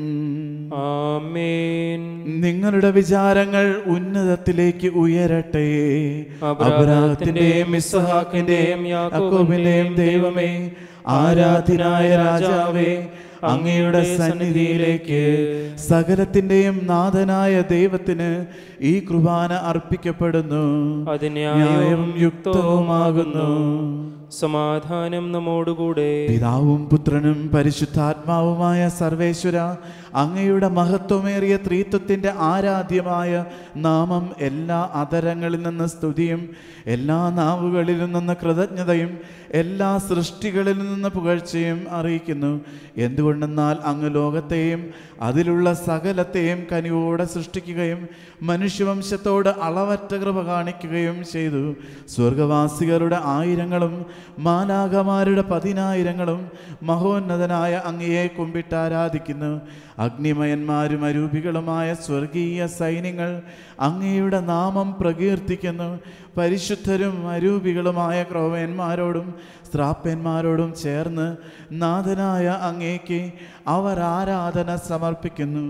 ആമേൻ നിങ്ങളുടെ വിചാരങ്ങൾ ഉന്നതത്തിലേക്ക് ഉയരട്ടെ അബ്രാഹത്തിന്റെയും ഇസ്ഹാക്കിന്റെയും യാക്കോബിന്റെയും ദൈവമേ ആരാധനായ രാജാവേ അങ്ങയുടെ സന്നിധിയിലേക്ക് സകലത്തിന്റെയും നാഥനായ ദൈവത്തിന് ഈ കുർബാന അർപ്പിക്കപ്പെടുന്നു അത് ന്യായവും ന്യായവും യുക്തവുമാകുന്നു സമാധാനം നമ്മോടുകൂടെ പിതാവും പുത്രനും പരിശുദ്ധാത്മാവുമായ സർവേശ്വര അങ്ങയുടെ മഹത്വമേറിയ ത്രീത്വത്തിൻ്റെ ആരാധ്യമായ നാമം എല്ലാ അതരങ്ങളിൽ നിന്ന് സ്തുതിയും എല്ലാ നാവുകളിൽ നിന്ന് കൃതജ്ഞതയും എല്ലാ സൃഷ്ടികളിൽ നിന്ന് പുകഴ്ചയും അറിയിക്കുന്നു എന്തുകൊണ്ടെന്നാൽ അങ്ങ് ലോകത്തെയും അതിലുള്ള സകലത്തെയും കനിവോടെ സൃഷ്ടിക്കുകയും മനുഷ്യവംശത്തോട് അളവറ്റ കൃപ കാണിക്കുകയും ചെയ്തു സ്വർഗവാസികളുടെ ആയിരങ്ങളും മാലാകമാരുടെ പതിനായിരങ്ങളും മഹോന്നതനായ അങ്ങയെ കുമ്പിട്ട് ആരാധിക്കുന്നു അഗ്നിമയന്മാരും അരൂപികളുമായ സ്വർഗീയ സൈന്യങ്ങൾ അങ്ങയുടെ നാമം പ്രകീർത്തിക്കുന്നു പരിശുദ്ധരും അരൂപികളുമായ ക്രോവന്മാരോടും സ്ത്രാപ്പന്മാരോടും ചേർന്ന് നാഥനായ അങ്ങേക്ക് അവർ ആരാധന സമർപ്പിക്കുന്നു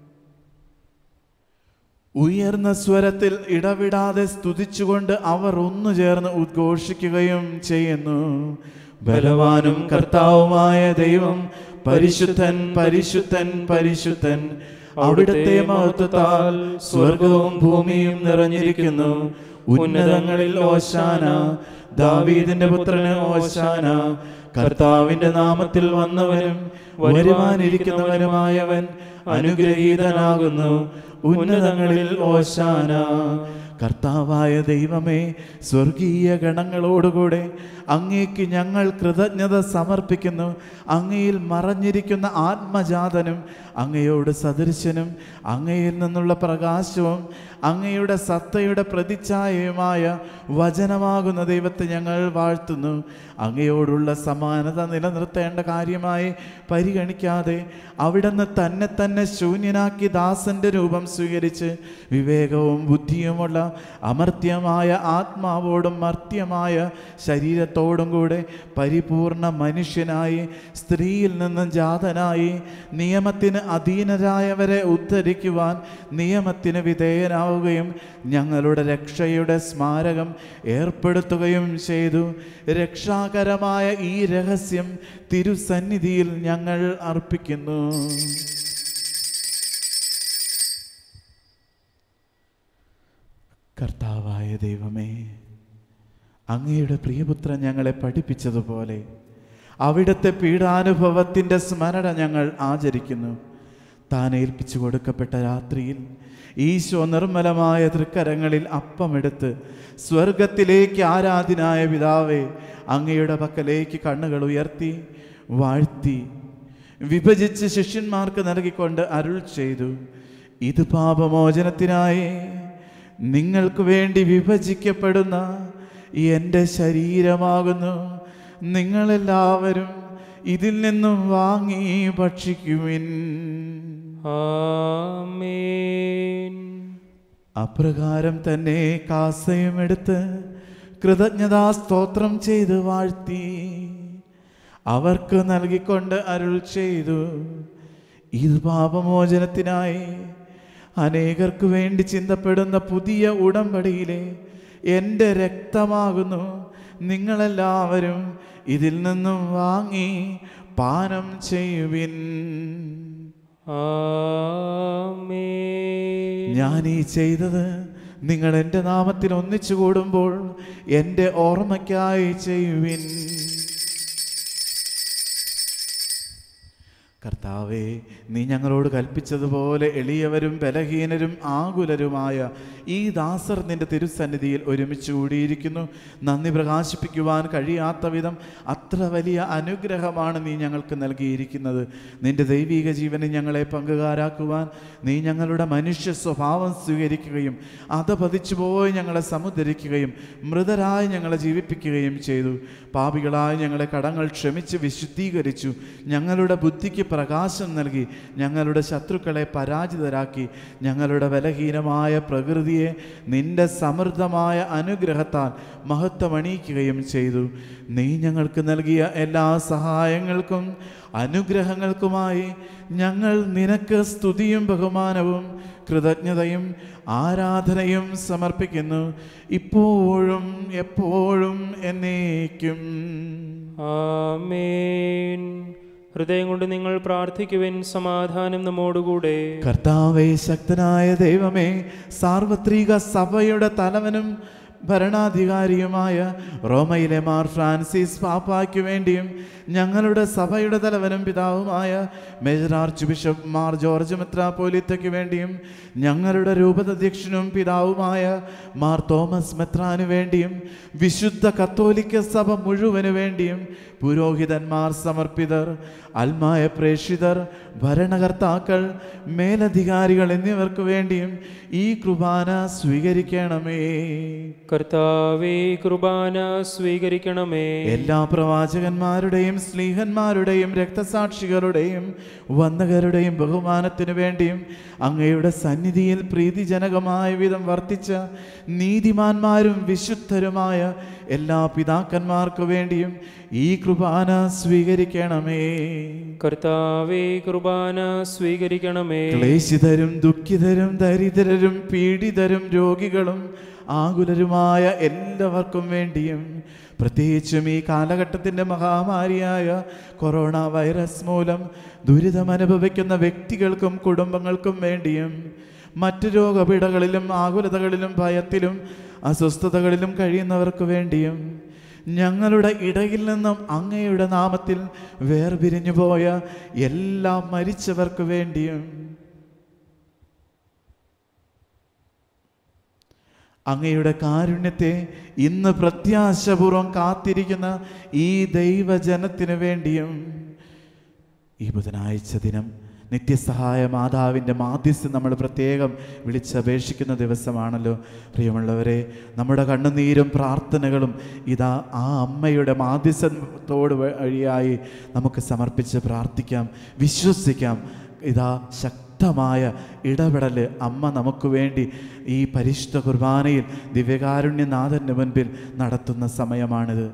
ഉയർന്ന സ്വരത്തിൽ ഇടവിടാതെ സ്തുതിച്ചുകൊണ്ട് അവർ ഒന്നു ചേർന്ന് ഉദ്ഘോഷിക്കുകയും ചെയ്യുന്നു ബലവാനും കർത്താവുമായ ദൈവം പരിശുദ്ധൻ പരിശുദ്ധൻ പരിശുദ്ധൻ അവിടുത്തെ മഹത്വത്താൽ സ്വർഗവും ഭൂമിയും നിറഞ്ഞിരിക്കുന്നു ഉന്നതങ്ങളിൽ ഓശാന ദാവീദിന്റെ പുത്രന് ഓശാന കർത്താവിന്റെ നാമത്തിൽ വന്നവനും വരുവാനിരിക്കുന്നവനുമായവൻ അനുഗ്രഹീതനാകുന്നു ഉന്നതങ്ങളിൽ ഓശാന കർത്താവായ ദൈവമേ സ്വർഗീയ ഗണങ്ങളോടുകൂടെ അങ്ങേക്ക് ഞങ്ങൾ കൃതജ്ഞത സമർപ്പിക്കുന്നു അങ്ങയിൽ മറഞ്ഞിരിക്കുന്ന ആത്മജാതനും അങ്ങയോട് സദൃശനും അങ്ങയിൽ നിന്നുള്ള പ്രകാശവും അങ്ങയുടെ സത്തയുടെ പ്രതിച്ഛായയുമായ വചനമാകുന്ന ദൈവത്തെ ഞങ്ങൾ വാഴ്ത്തുന്നു അങ്ങയോടുള്ള സമാനത നിലനിർത്തേണ്ട കാര്യമായി പരിഗണിക്കാതെ അവിടുന്ന് തന്നെ തന്നെ ശൂന്യനാക്കി ദാസന്റെ രൂപം സ്വീകരിച്ച് വിവേകവും ബുദ്ധിയുമുള്ള അമർത്യമായ ആത്മാവോടും മർത്യമായ ശരീരത്തോടും കൂടെ പരിപൂർണ മനുഷ്യനായി സ്ത്രീയിൽ നിന്നും ജാതനായി നിയമത്തിന് അധീനരായവരെ ഉദ്ധരിക്കുവാൻ നിയമത്തിന് വിധേയനാവുകയും ഞങ്ങളുടെ രക്ഷയുടെ സ്മാരകം ഏർപ്പെടുത്തുകയും ചെയ്തു രക്ഷാകരമായ ഈ രഹസ്യം തിരുസന്നിധിയിൽ ഞങ്ങൾ അർപ്പിക്കുന്നു കർത്താവായ ദൈവമേ അങ്ങയുടെ പ്രിയപുത്രൻ ഞങ്ങളെ പഠിപ്പിച്ചതുപോലെ അവിടുത്തെ പീഡാനുഭവത്തിൻ്റെ സ്മരണ ഞങ്ങൾ ആചരിക്കുന്നു താൻ ഏൽപ്പിച്ചു കൊടുക്കപ്പെട്ട രാത്രിയിൽ ഈശോ നിർമ്മലമായ തൃക്കരങ്ങളിൽ അപ്പമെടുത്ത് സ്വർഗത്തിലേക്ക് ആരാധനായ പിതാവേ അങ്ങയുടെ പക്കലേക്ക് കണ്ണുകൾ ഉയർത്തി വാഴ്ത്തി വിഭജിച്ച് ശിഷ്യന്മാർക്ക് നൽകിക്കൊണ്ട് അരുൾ ചെയ്തു ഇത് പാപമോചനത്തിനായി നിങ്ങൾക്ക് വേണ്ടി വിഭജിക്കപ്പെടുന്ന എൻ്റെ ശരീരമാകുന്നു നിങ്ങളെല്ലാവരും ഇതിൽ നിന്നും വാങ്ങി ഭക്ഷിക്കുവിൻ ആമേൻ അപ്രകാരം തന്നെ കാസയും എടുത്ത് കൃതജ്ഞതാ സ്തോത്രം ചെയ്ത് വാഴ്ത്തി അവർക്ക് നൽകിക്കൊണ്ട് അരുൾ ചെയ്തു ഇത് പാപമോചനത്തിനായി അനേകർക്ക് വേണ്ടി ചിന്തപ്പെടുന്ന പുതിയ ഉടമ്പടിയിലെ എൻ്റെ രക്തമാകുന്നു നിങ്ങളെല്ലാവരും ഇതിൽ നിന്നും വാങ്ങി പാനം ചെയ്യുവിൻ ആമേൻ ഞാൻ ഈ ചെയ്തത് നിങ്ങൾ എൻ്റെ നാമത്തിൽ ഒന്നിച്ചു കൂടുമ്പോൾ എൻ്റെ ഓർമ്മയ്ക്കായി ചെയ്യുവിൻ കർത്താവേ നീ ഞങ്ങളോട് കൽപ്പിച്ചതുപോലെ എളിയവരും ബലഹീനരും ആകുലരുമായ ഈ ദാസർ നിന്റെ തിരുസന്നിധിയിൽ ഒരുമിച്ച് കൂടിയിരിക്കുന്നു നന്ദി പ്രകാശിപ്പിക്കുവാൻ കഴിയാത്ത വിധം അത്ര വലിയ അനുഗ്രഹമാണ് നീ ഞങ്ങൾക്ക് നൽകിയിരിക്കുന്നത് നിന്റെ ദൈവിക ജീവനെ ഞങ്ങളെ പങ്കുകാരാക്കുവാൻ നീ ഞങ്ങളുടെ മനുഷ്യ സ്വഭാവം സ്വീകരിക്കുകയും അധപതിച്ചു പോയി ഞങ്ങളെ സമുദ്ധരിക്കുകയും മൃതരായി ഞങ്ങളെ ജീവിപ്പിക്കുകയും ചെയ്തു പാപികളായ ഞങ്ങളെ കടങ്ങൾ ക്ഷമിച്ച് വിശുദ്ധീകരിച്ചു ഞങ്ങളുടെ ബുദ്ധിക്ക് പ്രകാശം നൽകി ഞങ്ങളുടെ ശത്രുക്കളെ പരാജിതരാക്കി ഞങ്ങളുടെ ബലഹീനമായ പ്രകൃതിയെ നിന്റെ സമൃദ്ധമായ അനുഗ്രഹത്താൽ മഹത്വമണിയിക്കുകയും ചെയ്തു നീ ഞങ്ങൾക്ക് നൽകിയ എല്ലാ സഹായങ്ങൾക്കും അനുഗ്രഹങ്ങൾക്കുമായി ഞങ്ങൾ നിനക്ക് സ്തുതിയും ബഹുമാനവും കൃതജ്ഞതയും ആരാധനയും സമർപ്പിക്കുന്നു ഇപ്പോഴും എപ്പോഴും എന്നേക്കും ആമേൻ ഹൃദയം കൊണ്ട് നിങ്ങൾ പ്രാർത്ഥിക്കുവിൻ സമാധാനം നമ്മോടുകൂടെ കർത്താവെ ശക്തനായ ദൈവമേ സാർവത്രിക സഭയുടെ തലവനും ഭരണാധികാരിയുമായ റോമയിലെ മാർ ഫ്രാൻസിസ് പാപ്പായ്ക്ക് വേണ്ടിയും ഞങ്ങളുടെ സഭയുടെ തലവനും പിതാവുമായ മേജർ ആർച്ച് ബിഷപ്പ് മാർ ജോർജ് മെത്രാപ്പോലിത്തയ്ക്ക് വേണ്ടിയും ഞങ്ങളുടെ രൂപതധ്യക്ഷനും പിതാവുമായ മാർ തോമസ് മെത്രാന് വേണ്ടിയും വിശുദ്ധ കത്തോലിക്ക സഭ മുഴുവന് വേണ്ടിയും പുരോഹിതന്മാർ സമർപ്പിതർ അൽമായ പ്രേക്ഷിതർ ഭരണകർത്താക്കൾ മേലധികാരികൾ എന്നിവർക്ക് വേണ്ടിയും ഈ കുർബാന സ്വീകരിക്കണമേ കർത്താവേ കുർബാന സ്വീകരിക്കണമേ എല്ലാ പ്രവാചകന്മാരുടെയും സ്ലീഹന്മാരുടെയും രക്തസാക്ഷികളുടെയും വന്ദകരുടെയും ബഹുമാനത്തിനു വേണ്ടിയും അങ്ങയുടെ സന്നിധിയിൽ പ്രീതിജനകമായ വിധം വർത്തിച്ച നീതിമാന്മാരും വിശുദ്ധരുമായ എല്ലാ പിതാക്കന്മാർക്കു വേണ്ടിയും ഈ കുർബാന സ്വീകരിക്കണമേ കർത്താവേ കുർബാന സ്വീകരിക്കണമേ ക്ലേശിതരും ദുഃഖിതരും ദരിദ്രരും പീഡിതരും രോഗികളും ആകുലരുമായ എല്ലാവർക്കും വേണ്ടിയും പ്രത്യേകിച്ചും ഈ കാലഘട്ടത്തിൻ്റെ മഹാമാരിയായ കൊറോണ വൈറസ് മൂലം ദുരിതമനുഭവിക്കുന്ന വ്യക്തികൾക്കും കുടുംബങ്ങൾക്കും വേണ്ടിയും മറ്റു രോഗപീഠകളിലും ആകുലതകളിലും ഭയത്തിലും അസ്വസ്ഥതകളിലും കഴിയുന്നവർക്ക് വേണ്ടിയും ഞങ്ങളുടെ ഇടയിൽ നിന്നും അങ്ങയുടെ നാമത്തിൽ വേർപിരിഞ്ഞു പോയ എല്ലാ മരിച്ചവർക്ക് വേണ്ടിയും അങ്ങയുടെ കാരുണ്യത്തെ ഇന്ന് പ്രത്യാശപൂർവം കാത്തിരിക്കുന്ന ഈ ദൈവജനത്തിനു വേണ്ടിയും ഈ ബുധനാഴ്ച ദിനം നിത്യസഹായ മാതാവിൻ്റെ മാധ്യസ്ഥം നമ്മൾ പ്രത്യേകം വിളിച്ചപേക്ഷിക്കുന്ന ദിവസമാണല്ലോ പ്രിയമുള്ളവരെ നമ്മുടെ കണ്ണുനീരും പ്രാർത്ഥനകളും ഇതാ ആ അമ്മയുടെ മാധ്യസ്ഥത്തോട് വഴിയായി നമുക്ക് സമർപ്പിച്ച് പ്രാർത്ഥിക്കാം വിശ്വസിക്കാം ഇതാ ശക്തമായ ഇടപെടൽ അമ്മ നമുക്ക് വേണ്ടി ഈ പരിശുദ്ധ കുർബാനയിൽ ദിവ്യകാരുണ്യനാഥൻ്റെ മുൻപിൽ നടത്തുന്ന സമയമാണിത്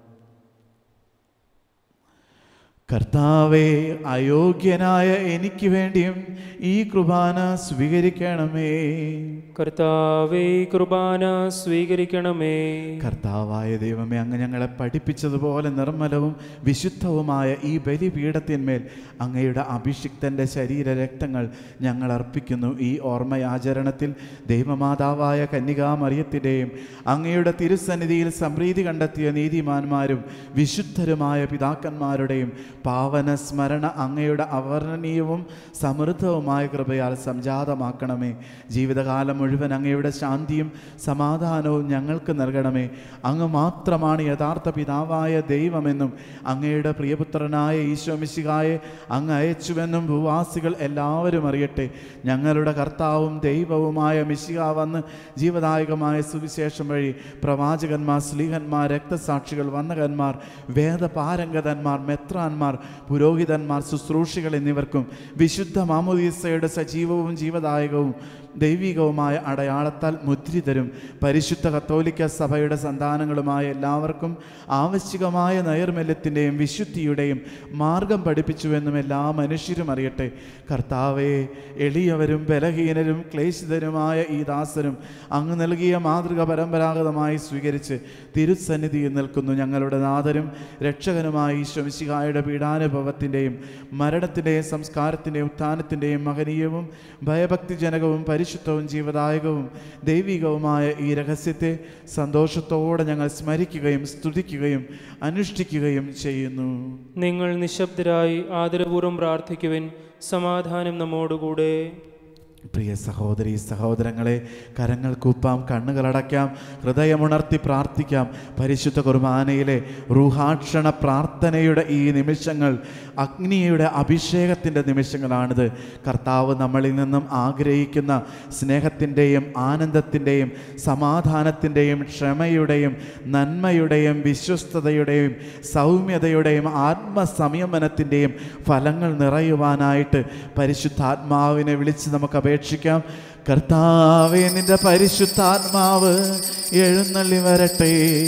കർത്താവെ അയോഗ്യനായ എനിക്ക് വേണ്ടിയും ഈ കുർബാന സ്വീകരിക്കണമേ കർത്താവേ കുർബാന സ്വീകരിക്കണമേ കർത്താവായ ദൈവമേ അങ്ങ് ഞങ്ങളെ പഠിപ്പിച്ചതുപോലെ നിർമ്മലവും വിശുദ്ധവുമായ ഈ ബലിപീഠത്തിന്മേൽ അങ്ങയുടെ അഭിഷിക്തൻ്റെ ശരീര രക്തങ്ങൾ ഞങ്ങൾ അർപ്പിക്കുന്നു ഈ ഓർമ്മയാചരണത്തിൽ ദൈവമാതാവായ കന്യകാമറിയത്തിൻ്റെയും അങ്ങയുടെ തിരുസന്നിധിയിൽ സംപ്രീതി കണ്ടെത്തിയ നീതിമാന്മാരും വിശുദ്ധരുമായ പിതാക്കന്മാരുടെയും പാവന സ്മരണ അങ്ങയുടെ അവർണനീയവും സമൃദ്ധവുമായ കൃപയാൽ സംജാതമാക്കണമേ ജീവിതകാലം മുഴുവൻ അങ്ങയുടെ ശാന്തിയും സമാധാനവും ഞങ്ങൾക്ക് നൽകണമേ അങ്ങ് മാത്രമാണ് യഥാർത്ഥ പിതാവായ ദൈവമെന്നും അങ്ങയുടെ പ്രിയപുത്രനായ ഈശോ മിശിഹായെ അങ്ങ് അയച്ചുവെന്നും ഭൂവാസികൾ എല്ലാവരും അറിയട്ടെ ഞങ്ങളുടെ കർത്താവും ദൈവവുമായ മിശിഹ വന്ന് ജീവദായകമായ സുവിശേഷം വഴി പ്രവാചകന്മാർ സ്ലീഹന്മാർ രക്തസാക്ഷികൾ വന്ദകന്മാർ വേദപാരംഗതന്മാർ മെത്രാന്മാർ പുരോഹിതന്മാർ ശുശ്രൂഷികൾ എന്നിവർക്കും വിശുദ്ധ മാമോദീസയുടെ സജീവവും ജീവദായകവും ദൈവികവുമായ അടയാളത്താൽ മുദ്രിതരും പരിശുദ്ധ കത്തോലിക്ക സഭയുടെ സന്താനങ്ങളുമായ എല്ലാവർക്കും ആവശ്യകമായ നൈർമല്യത്തിൻ്റെയും വിശുദ്ധിയുടെയും മാർഗം പഠിപ്പിച്ചുവെന്നും എല്ലാ മനുഷ്യരും അറിയട്ടെ കർത്താവെ എളിയവരും ബലഹീനരും ക്ലേശിതരുമായ ഈ ദാസരും അങ്ങ് നൽകിയ മാതൃക പരമ്പരാഗതമായി സ്വീകരിച്ച് തിരുസന്നിധിയിൽ നിൽക്കുന്നു ഞങ്ങളുടെ നാഥരും രക്ഷകനുമായ ഈശ്വമിശിഹായുടെ പീഡാനുഭവത്തിൻ്റെയും മരണത്തിൻ്റെയും സംസ്കാരത്തിൻ്റെയും ഉത്ഥാനത്തിൻ്റെയും മഹനീയവും ഭയഭക്തിജനകവും പരിശുദ്ധവും ജീവദായകവും ദൈവികവുമായ ഈ രഹസ്യത്തെ സന്തോഷത്തോടെ ഞങ്ങൾ സ്മരിക്കുകയും സ്തുതിക്കുകയും അനുഷ്ഠിക്കുകയും ചെയ്യുന്നു നിങ്ങൾ നിശബ്ദരായി ആദരപൂർവ്വം പ്രാർത്ഥിക്കുവിൻ സമാധാനം നമ്മോടുകൂടെ പ്രിയ സഹോദരി സഹോദരങ്ങളെ കരങ്ങൾ കൂപ്പാം കണ്ണുകളടയ്ക്കാം ഹൃദയമുണർത്തി പ്രാർത്ഥിക്കാം പരിശുദ്ധ കുർബാനയിലെ റൂഹാക്ഷണ പ്രാർത്ഥനയുടെ ഈ നിമിഷങ്ങൾ അഗ്നിയുടെ അഭിഷേകത്തിൻ്റെ നിമിഷങ്ങളാണിത് കർത്താവ് നമ്മളിൽ നിന്നും ആഗ്രഹിക്കുന്ന സ്നേഹത്തിൻ്റെയും ആനന്ദത്തിൻ്റെയും സമാധാനത്തിൻ്റെയും ക്ഷമയുടെയും നന്മയുടെയും വിശ്വസ്തതയുടെയും സൗമ്യതയുടെയും ആത്മസംയമനത്തിൻ്റെയും ഫലങ്ങൾ നിറയുവാനായിട്ട് പരിശുദ്ധാത്മാവിനെ വിളിച്ച് നമുക്ക് അപേക്ഷിക്കാം കർത്താവേ നിന്റെ പരിശുദ്ധാത്മാവ് എഴുന്നള്ളി വരട്ടെ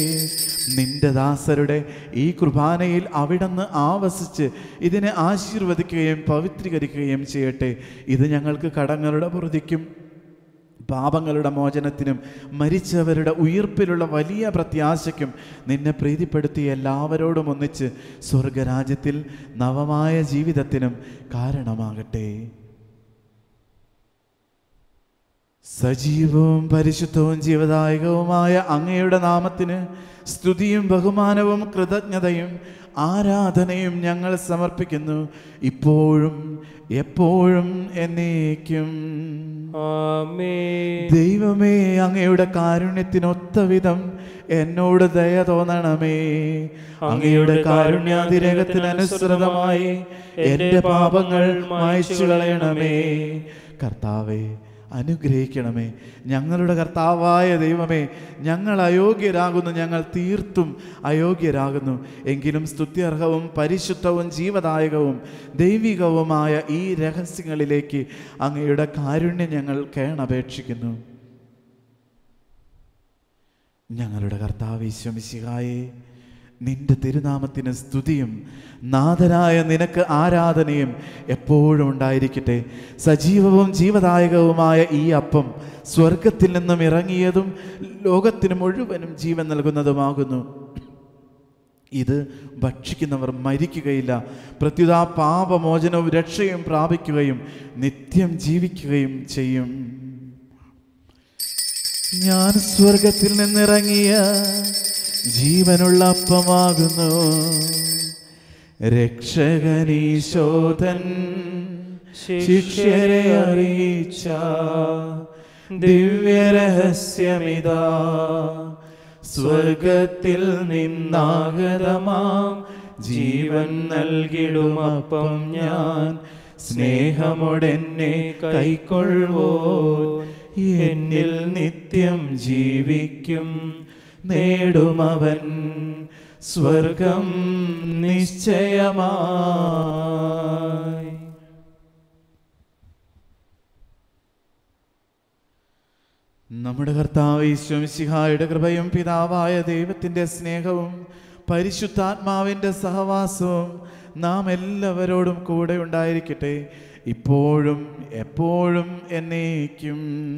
നിന്റെ ദാസരുടെ ഈ കുർബാനയിൽ അവിടുന്ന് ആവസിച്ച് ഇതിനെ ആശീർവദിക്കുകയും പവിത്രീകരിക്കുകയും ചെയ്യട്ടെ ഇത് ഞങ്ങൾക്ക് കടങ്ങളുടെ പൊറുതിക്കും പാപങ്ങളുടെ മോചനത്തിനും മരിച്ചവരുടെ ഉയിർപ്പിലുള്ള വലിയ പ്രത്യാശയ്ക്കും നിന്നെ പ്രീതിപ്പെടുത്തി എല്ലാവരോടും ഒന്നിച്ച് സ്വർഗരാജ്യത്തിൽ നവമായ ജീവിതത്തിനും കാരണമാകട്ടെ സജീവവും പരിശുദ്ധവും ജീവദായകവുമായ അങ്ങയുടെ നാമത്തിന് സ്തുതിയും ബഹുമാനവും കൃതജ്ഞതയും ആരാധനയും ഞങ്ങൾ സമർപ്പിക്കുന്നു ഇപ്പോഴും എപ്പോഴും എന്നേക്കും ആമേ ദൈവമേ അങ്ങയുടെ കാരുണ്യത്തിനൊത്ത വിധം എന്നോട് ദയ തോന്നണമേ അങ്ങയുടെ കാരുണ്യാതിരേകത്തിനനുസൃതമായി എൻ്റെ പാപങ്ങൾ മായ്ച്ചു കളയണമേ കർത്താവേ അനുഗ്രഹിക്കണമേ ഞങ്ങളുടെ കർത്താവായ ദൈവമേ ഞങ്ങൾ അയോഗ്യരാകുന്നു ഞങ്ങൾ തീർത്തും അയോഗ്യരാകുന്നു എങ്കിലും സ്തുത്യർഹവും പരിശുദ്ധവും ജീവദായകവും ദൈവികവുമായ ഈ രഹസ്യങ്ങളിലേക്ക് അങ്ങയുടെ കാരുണ്യം ഞങ്ങൾ കേണപേക്ഷിക്കുന്നു ഞങ്ങളുടെ കർത്താവ് ഈശ്വമിശിഹായെ നിന്റെ തിരുനാമത്തിന് സ്തുതിയും നാഥനായ നിനക്ക് ആരാധനയും എപ്പോഴും ഉണ്ടായിരിക്കട്ടെ സജീവവും ജീവദായകവുമായ ഈ അപ്പം സ്വർഗത്തിൽ നിന്നും ഇറങ്ങിയതും ലോകത്തിന് മുഴുവനും ജീവൻ നൽകുന്നതുമാകുന്നു ഇത് ഭക്ഷിക്കുന്നവർ മരിക്കുകയില്ല പ്രത്യുത പാപമോചനവും രക്ഷയും പ്രാപിക്കുകയും നിത്യം ജീവിക്കുകയും ചെയ്യും ഞാൻ സ്വർഗത്തിൽ നിന്നിറങ്ങിയ ജീവനുള്ള അപ്പമാകുന്നു രക്ഷകനീശോധൻ ശിഷ്യരെ അറിയിച്ച ദിവ്യരഹസ്യമിതാ സ്വർഗത്തിൽ നിന്നാഗതമാം ജീവൻ നൽകിടുമപ്പം ഞാൻ സ്നേഹമോടെന്നെ കൈക്കൊള്ളുവോ എന്നിൽ നിത്യം ജീവിക്കും നേടുമവൻ സ്വർഗം നിശ്ചയമായി നമ്മുടെ കർത്താവ് ഈശ്വംസിഹായുടെ കൃപയും പിതാവായ ദൈവത്തിൻ്റെ സ്നേഹവും പരിശുദ്ധാത്മാവിൻ്റെ സഹവാസവും നാം എല്ലാവരോടും കൂടെ ഉണ്ടായിരിക്കട്ടെ ഇപ്പോഴും എപ്പോഴും എന്നേക്കും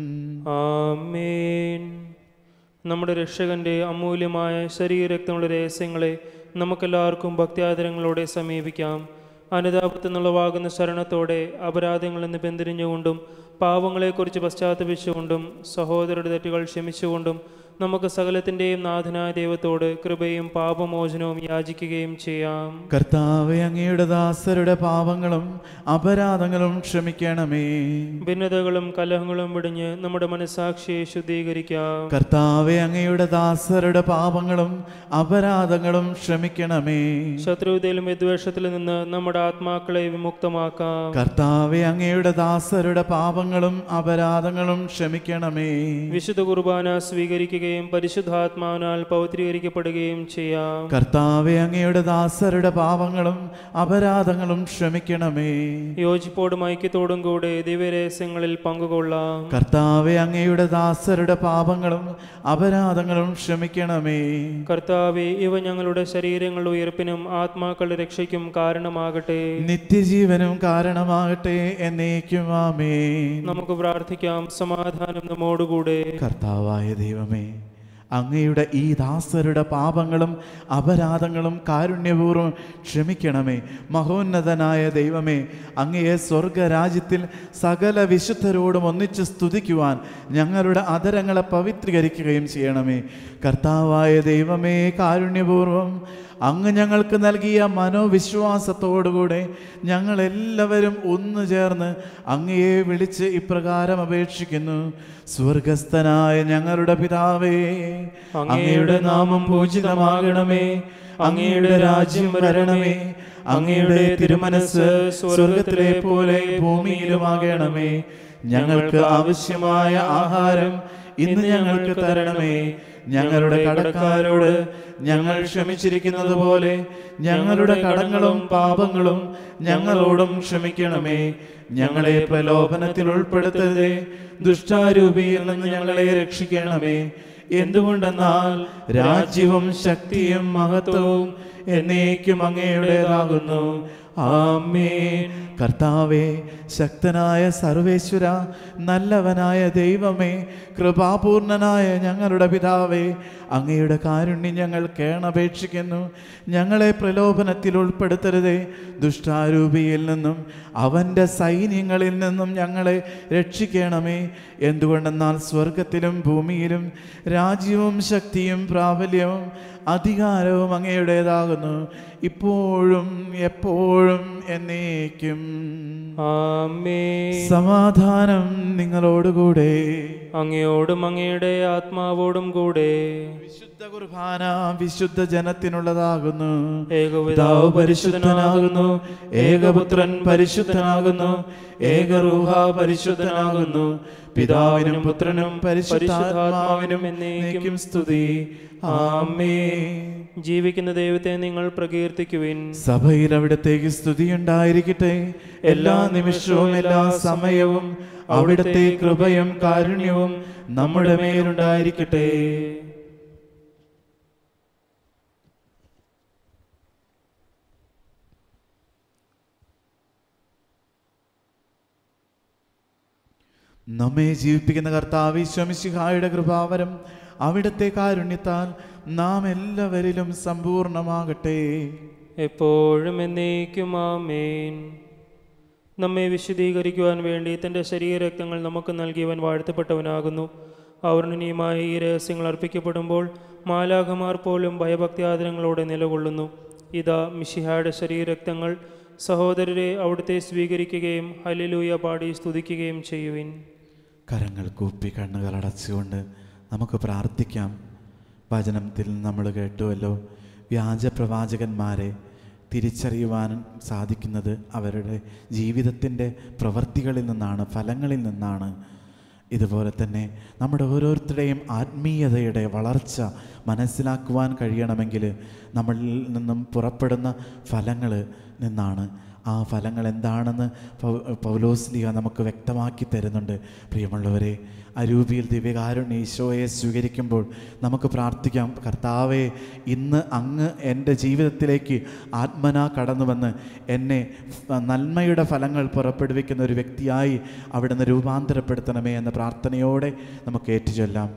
ആമേൻ നമ്മുടെ രക്ഷകന്റെ അമൂല്യമായ ശരീരരക്തങ്ങളുടെ രഹസ്യങ്ങളെ നമുക്കെല്ലാവർക്കും ഭക്ത്യാദരങ്ങളോടെ സമീപിക്കാം അനുതാപത്തിൽ നിന്നുള്ളവാകുന്ന ശരണത്തോടെ അപരാധങ്ങളിൽ നിന്ന് പിന്തിരിഞ്ഞുകൊണ്ടും പാവങ്ങളെക്കുറിച്ച് പശ്ചാത്തപിച്ചുകൊണ്ടും സഹോദരരുടെ തെറ്റുകൾ ക്ഷമിച്ചുകൊണ്ടും നമുക്ക് സകലത്തിൻ്റെയും നാഥനായ ദൈവത്തോട് കൃപയും പാപമോചനവും യാചിക്കുകയും ചെയ്യാം കർത്താവെ അങ്ങയുടെ ദാസരുടെ പാപങ്ങളും അപരാധങ്ങളും ക്ഷമിക്കണമേ ഭിന്നതകളും കലഹങ്ങളും വിടിഞ്ഞ് നമ്മുടെ മനസാക്ഷിയെ ശുദ്ധീകരിക്കാം കർത്താവെ അങ്ങയുടെ ദാസരുടെ പാപങ്ങളും അപരാധങ്ങളും ക്ഷമിക്കണമേ ശത്രുതയിലും വിദ്വേഷത്തിൽ നിന്ന് നമ്മുടെ ആത്മാക്കളെ വിമുക്തമാക്കാം കർത്താവെ അങ്ങയുടെ ദാസരുടെ പാപങ്ങളും അപരാധങ്ങളും ക്ഷമിക്കണമേ വിശുദ്ധ കുർബാന സ്വീകരിക്കുകയും പരിശുദ്ധാത്മാവിനാൽ പൗത്രീകരിക്കപ്പെടുകയും ചെയ്യാം കർത്താവെ അങ്ങയുടെ ദാസരുടെ പാപങ്ങളും അപരാധങ്ങളും ക്ഷമിക്കണമേ യോജിപ്പോടും ഐക്യത്തോടും കൂടെ ദിവ്യരഹസ്യങ്ങളിൽ പങ്കുകൊള്ളാം കർത്താവെ അങ്ങയുടെ ദാസരുടെ പാപങ്ങളും അപരാധങ്ങളും ക്ഷമിക്കണമേ കർത്താവെ ഇവ ഞങ്ങളുടെ ശരീരങ്ങളുടെ ഉയർപ്പിനും ആത്മാക്കളുടെ രക്ഷയ്ക്കും കാരണമാകട്ടെ നിത്യജീവനും കാരണമാകട്ടെ എന്നേക്കും ആമേ നമുക്ക് പ്രാർത്ഥിക്കാം സമാധാനം നമ്മോടുകൂടെ കർത്താവായ ദൈവമേ അങ്ങയുടെ ഈ ദാസരുടെ പാപങ്ങളും അപരാധങ്ങളും കാരുണ്യപൂർവ്വം ക്ഷമിക്കണമേ മഹോന്നതനായ ദൈവമേ അങ്ങയെ സ്വർഗരാജ്യത്തിൽ സകല വിശുദ്ധരോടും ഒന്നിച്ച് സ്തുതിക്കുവാൻ ഞങ്ങളുടെ അതരങ്ങളെ പവിത്രീകരിക്കുകയും ചെയ്യണമേ കർത്താവായ ദൈവമേ കാരുണ്യപൂർവ്വം അങ്ങ് ഞങ്ങൾക്ക് നൽകിയ മനോവിശ്വാസത്തോടുകൂടെ ഞങ്ങളെല്ലാവരും ഒന്നു ചേർന്ന് അങ്ങയെ വിളിച്ച് ഇപ്രകാരം അപേക്ഷിക്കുന്നു സ്വർഗസ്ഥനായ ഞങ്ങളുടെ പിതാവേ അങ്ങയുടെ നാമം പൂജിതമാകണമേ അങ്ങയുടെ രാജ്യം വരണമേ അങ്ങയുടെ തിരുമനസ് സ്വർഗത്തിലെ പോലെ ഭൂമിയിലുമാകണമേ ഞങ്ങൾക്ക് ആവശ്യമായ ആഹാരം ഇന്ന് ഞങ്ങൾക്ക് തരണമേ ഞങ്ങളുടെ കടക്കാരോട് ഞങ്ങൾ ക്ഷമിച്ചിരിക്കുന്നത് പോലെ ഞങ്ങളുടെ കടങ്ങളും പാപങ്ങളും ഞങ്ങളോടും ക്ഷമിക്കണമേ ഞങ്ങളെ പ്രലോഭനത്തിൽ ഉൾപ്പെടുത്തരുതേ ദുഷ്ടാരൂപിയിൽ നിന്ന് ഞങ്ങളെ രക്ഷിക്കണമേ എന്തുകൊണ്ടെന്നാൽ രാജ്യവും ശക്തിയും മഹത്വവും എന്നേക്കും അങ്ങയുടേതാകുന്നു ആമേൻ കർത്താവേ ശക്തനായ സർവേശ്വര നല്ലവനായ ദൈവമേ കൃപാപൂർണനായ ഞങ്ങളുടെ പിതാവേ അങ്ങയുടെ കാരുണ്യം ഞങ്ങൾ കേണപേക്ഷിക്കുന്നു ഞങ്ങളെ പ്രലോഭനത്തിൽ ഉൾപ്പെടുത്തരുതേ ദുഷ്ടാരൂപിയിൽ നിന്നും അവൻ്റെ സൈന്യങ്ങളിൽ നിന്നും ഞങ്ങളെ രക്ഷിക്കണമേ എന്തുകൊണ്ടെന്നാൽ സ്വർഗത്തിലും ഭൂമിയിലും രാജ്യവും ശക്തിയും പ്രാബല്യവും അധികാരവും അങ്ങയുടേതാകുന്നു ഇപ്പോഴും എപ്പോഴും എന്നേക്കും ആമേ സമാധാനം നിങ്ങളോടുകൂടെ അങ്ങയോടും അങ്ങയുടെ ആത്മാവോടും കൂടെ വിശുദ്ധ കുർബാന വിശുദ്ധ ജനത്തിനുള്ളതാകുന്നു ഏകപിതാവ് പരിശുദ്ധനാകുന്നു ഏകപുത്രൻ പരിശുദ്ധനാകുന്നു ഏകറൂഹ പരിശുദ്ധനാകുന്നു പിതാവിനും പുത്രനും പരിശുദ്ധാത്മാവിനും എന്നേക്കും സ്തുതി ആമേ ജീവിക്കുന്ന ദൈവത്തെ നിങ്ങൾ പ്രകീർത്തിക്കുവിൻ സഭയിൽ അവിടത്തേക്ക് സ്തുതിയുണ്ടായിരിക്കട്ടെ എല്ലാ നിമിഷവും എല്ലാ സമയവും അവിടുത്തെ കൃപയും കാരുണ്യവും നമ്മുടെ മേലുണ്ടായിരിക്കട്ടെ നമ്മെ ജീവിപ്പിക്കുന്ന കർത്താവ് ശമിശിഹായുടെ കൃപാവരം അവിടുത്തെ കാരുണ്യത്താൽ നാം എല്ലാവരിലും സമ്പൂർണമാകട്ടെ എപ്പോഴും എന്നേക്കും ആമേൻ നമ്മെ വിശദീകരിക്കുവാൻ വേണ്ടി തൻ്റെ ശരീരരക്തങ്ങൾ നമുക്ക് നൽകിയവൻ വാഴ്ത്തപ്പെട്ടവനാകുന്നു ഔർണനീയമായ ഈ രഹസ്യങ്ങൾ അർപ്പിക്കപ്പെടുമ്പോൾ മാലാഖമാർ പോലും ഭയഭക്തിയാദരങ്ങളോടെ നിലകൊള്ളുന്നു ഇതാ മിഷിഹായുടെ ശരീരരക്തങ്ങൾ സഹോദരരെ അവിടുത്തെ സ്വീകരിക്കുകയും ഹലിലൂയ പാടി സ്തുതിക്കുകയും ചെയ്യുവിൻ കരങ്ങൾ കൂപ്പി കണ്ണുകൾ അടച്ചുകൊണ്ട് നമുക്ക് പ്രാർത്ഥിക്കാം വചനത്തിൽ നമ്മൾ കേട്ടുവല്ലോ വ്യാജ പ്രവാചകന്മാരെ തിരിച്ചറിയുവാൻ സാധിക്കുന്നത് അവരുടെ ജീവിതത്തിൻ്റെ പ്രവൃത്തികളിൽ നിന്നാണ് ഫലങ്ങളിൽ നിന്നാണ് ഇതുപോലെ തന്നെ നമ്മുടെ ഓരോരുത്തരുടെയും ആത്മീയതയുടെ വളർച്ച മനസ്സിലാക്കുവാൻ കഴിയണമെങ്കിൽ നമ്മളിൽ നിന്നും പുറപ്പെടുന്ന ഫലങ്ങൾ നിന്നാണ് ആ ഫലങ്ങൾ എന്താണെന്ന് പൗ- പൗലോസ്ലിഹ നമുക്ക് വ്യക്തമാക്കി തരുന്നുണ്ട് പ്രിയമുള്ളവരെ അരൂപിയിൽ ദിവ്യകാരുണ്യ ഈശോയെ സ്വീകരിക്കുമ്പോൾ നമുക്ക് പ്രാർത്ഥിക്കാം കർത്താവെ ഇന്ന് അങ്ങ് എൻ്റെ ജീവിതത്തിലേക്ക് ആത്മന കടന്നു വന്ന് എന്നെ ഫ- നന്മയുടെ ഫലങ്ങൾ പുറപ്പെടുവിക്കുന്ന ഒരു വ്യക്തിയായി അവിടുന്ന് രൂപാന്തരപ്പെടുത്തണമേ എന്ന പ്രാർത്ഥനയോടെ നമുക്ക് ഏറ്റുചൊല്ലാം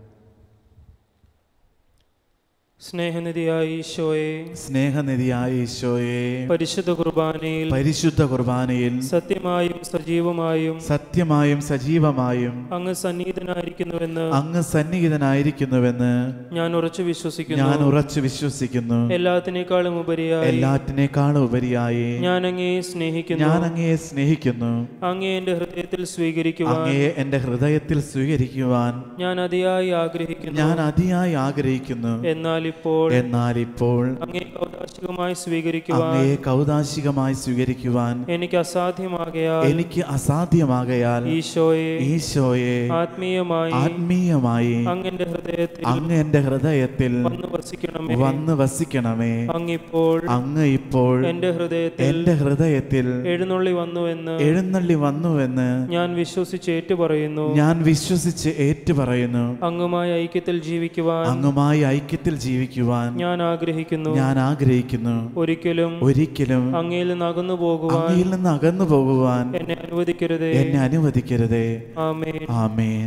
സ്നേഹനിധിയായ ഈശോയെ സ്നേഹനിധിയായ ഈശോയെ പരിശുദ്ധ കുർബാനയിൽ പരിശുദ്ധ കുർബാനയിൽ സത്യമായും സജീവമായും സത്യമായും സജീവമായും അങ്ങ് സന്നിഹിതനായിരിക്കുന്നുവെന്ന് അങ്ങ് സന്നിഹിതനായിരിക്കുന്നുവെന്ന് ഞാൻ ഉറച്ചു വിശ്വസിക്കുന്നു ഞാൻ ഉറച്ചു വിശ്വസിക്കുന്നു എല്ലാത്തിനേക്കാളും ഉപരിയായി എല്ലാറ്റിനേക്കാളും ഉപരിയായി ഞാൻ അങ്ങയെ സ്നേഹിക്കുന്നു ഞാൻ അങ്ങയെ സ്നേഹിക്കുന്നു അങ്ങയെ എന്റെ ഹൃദയത്തിൽ സ്വീകരിക്കുവാൻ അങ്ങയെ എൻ്റെ ഹൃദയത്തിൽ സ്വീകരിക്കുവാൻ ഞാൻ അതിയായി ആഗ്രഹിക്കുന്നു ഞാൻ അതിയായി ആഗ്രഹിക്കുന്നു എന്നാൽ ഇപ്പോൾ എന്നാൽ ഇപ്പോൾ അങ്ങയെ ഔദാശികമായി സ്വീകരിക്കുവാൻ അങ്ങയെ കൗതാശികമായി സ്വീകരിക്കുവാൻ എനിക്ക് അസാധ്യമാകയാൽ എനിക്ക് അസാധ്യമാകയാൽ ഈശോയെ ഈശോയെ ആത്മീയമായി ആത്മീയമായി അങ്ങന്റെ ഹൃദയത്തിൽ അങ്ങ് എൻ്റെ ഹൃദയത്തിൽ വന്നു വസിക്കണമേ വന്ന് വസിക്കണമേ അങ്ങിപ്പോൾ അങ്ങ് ഇപ്പോൾ എന്റെ ഹൃദയത്തിൽ എൻ്റെ ഹൃദയത്തിൽ എഴുന്നള്ളി വന്നുവെന്ന് എഴുന്നള്ളി വന്നുവെന്ന് ഞാൻ വിശ്വസിച്ച് ഏറ്റുപറയുന്നു ഞാൻ വിശ്വസിച്ച് ഏറ്റുപറയുന്നു അങ്ങുമായി ഐക്യത്തിൽ ജീവിക്കുവാൻ അങ്ങുമായി ഐക്യത്തിൽ ജീവിക്കുവാൻ ഞാൻ ആഗ്രഹിക്കുന്നു ഞാൻ ആഗ്രഹിക്കുന്നു ഒരിക്കലും ഒരിക്കലും അങ്ങയിൽ നിന്ന് അകന്നു പോകുവാൻ അങ്ങയിൽ നിന്ന് അകന്നു പോകുവാൻ എന്നെ അനുവദിക്കരുതേ എന്നെ അനുവദിക്കരുതേ ആമേൻ ആമേൻ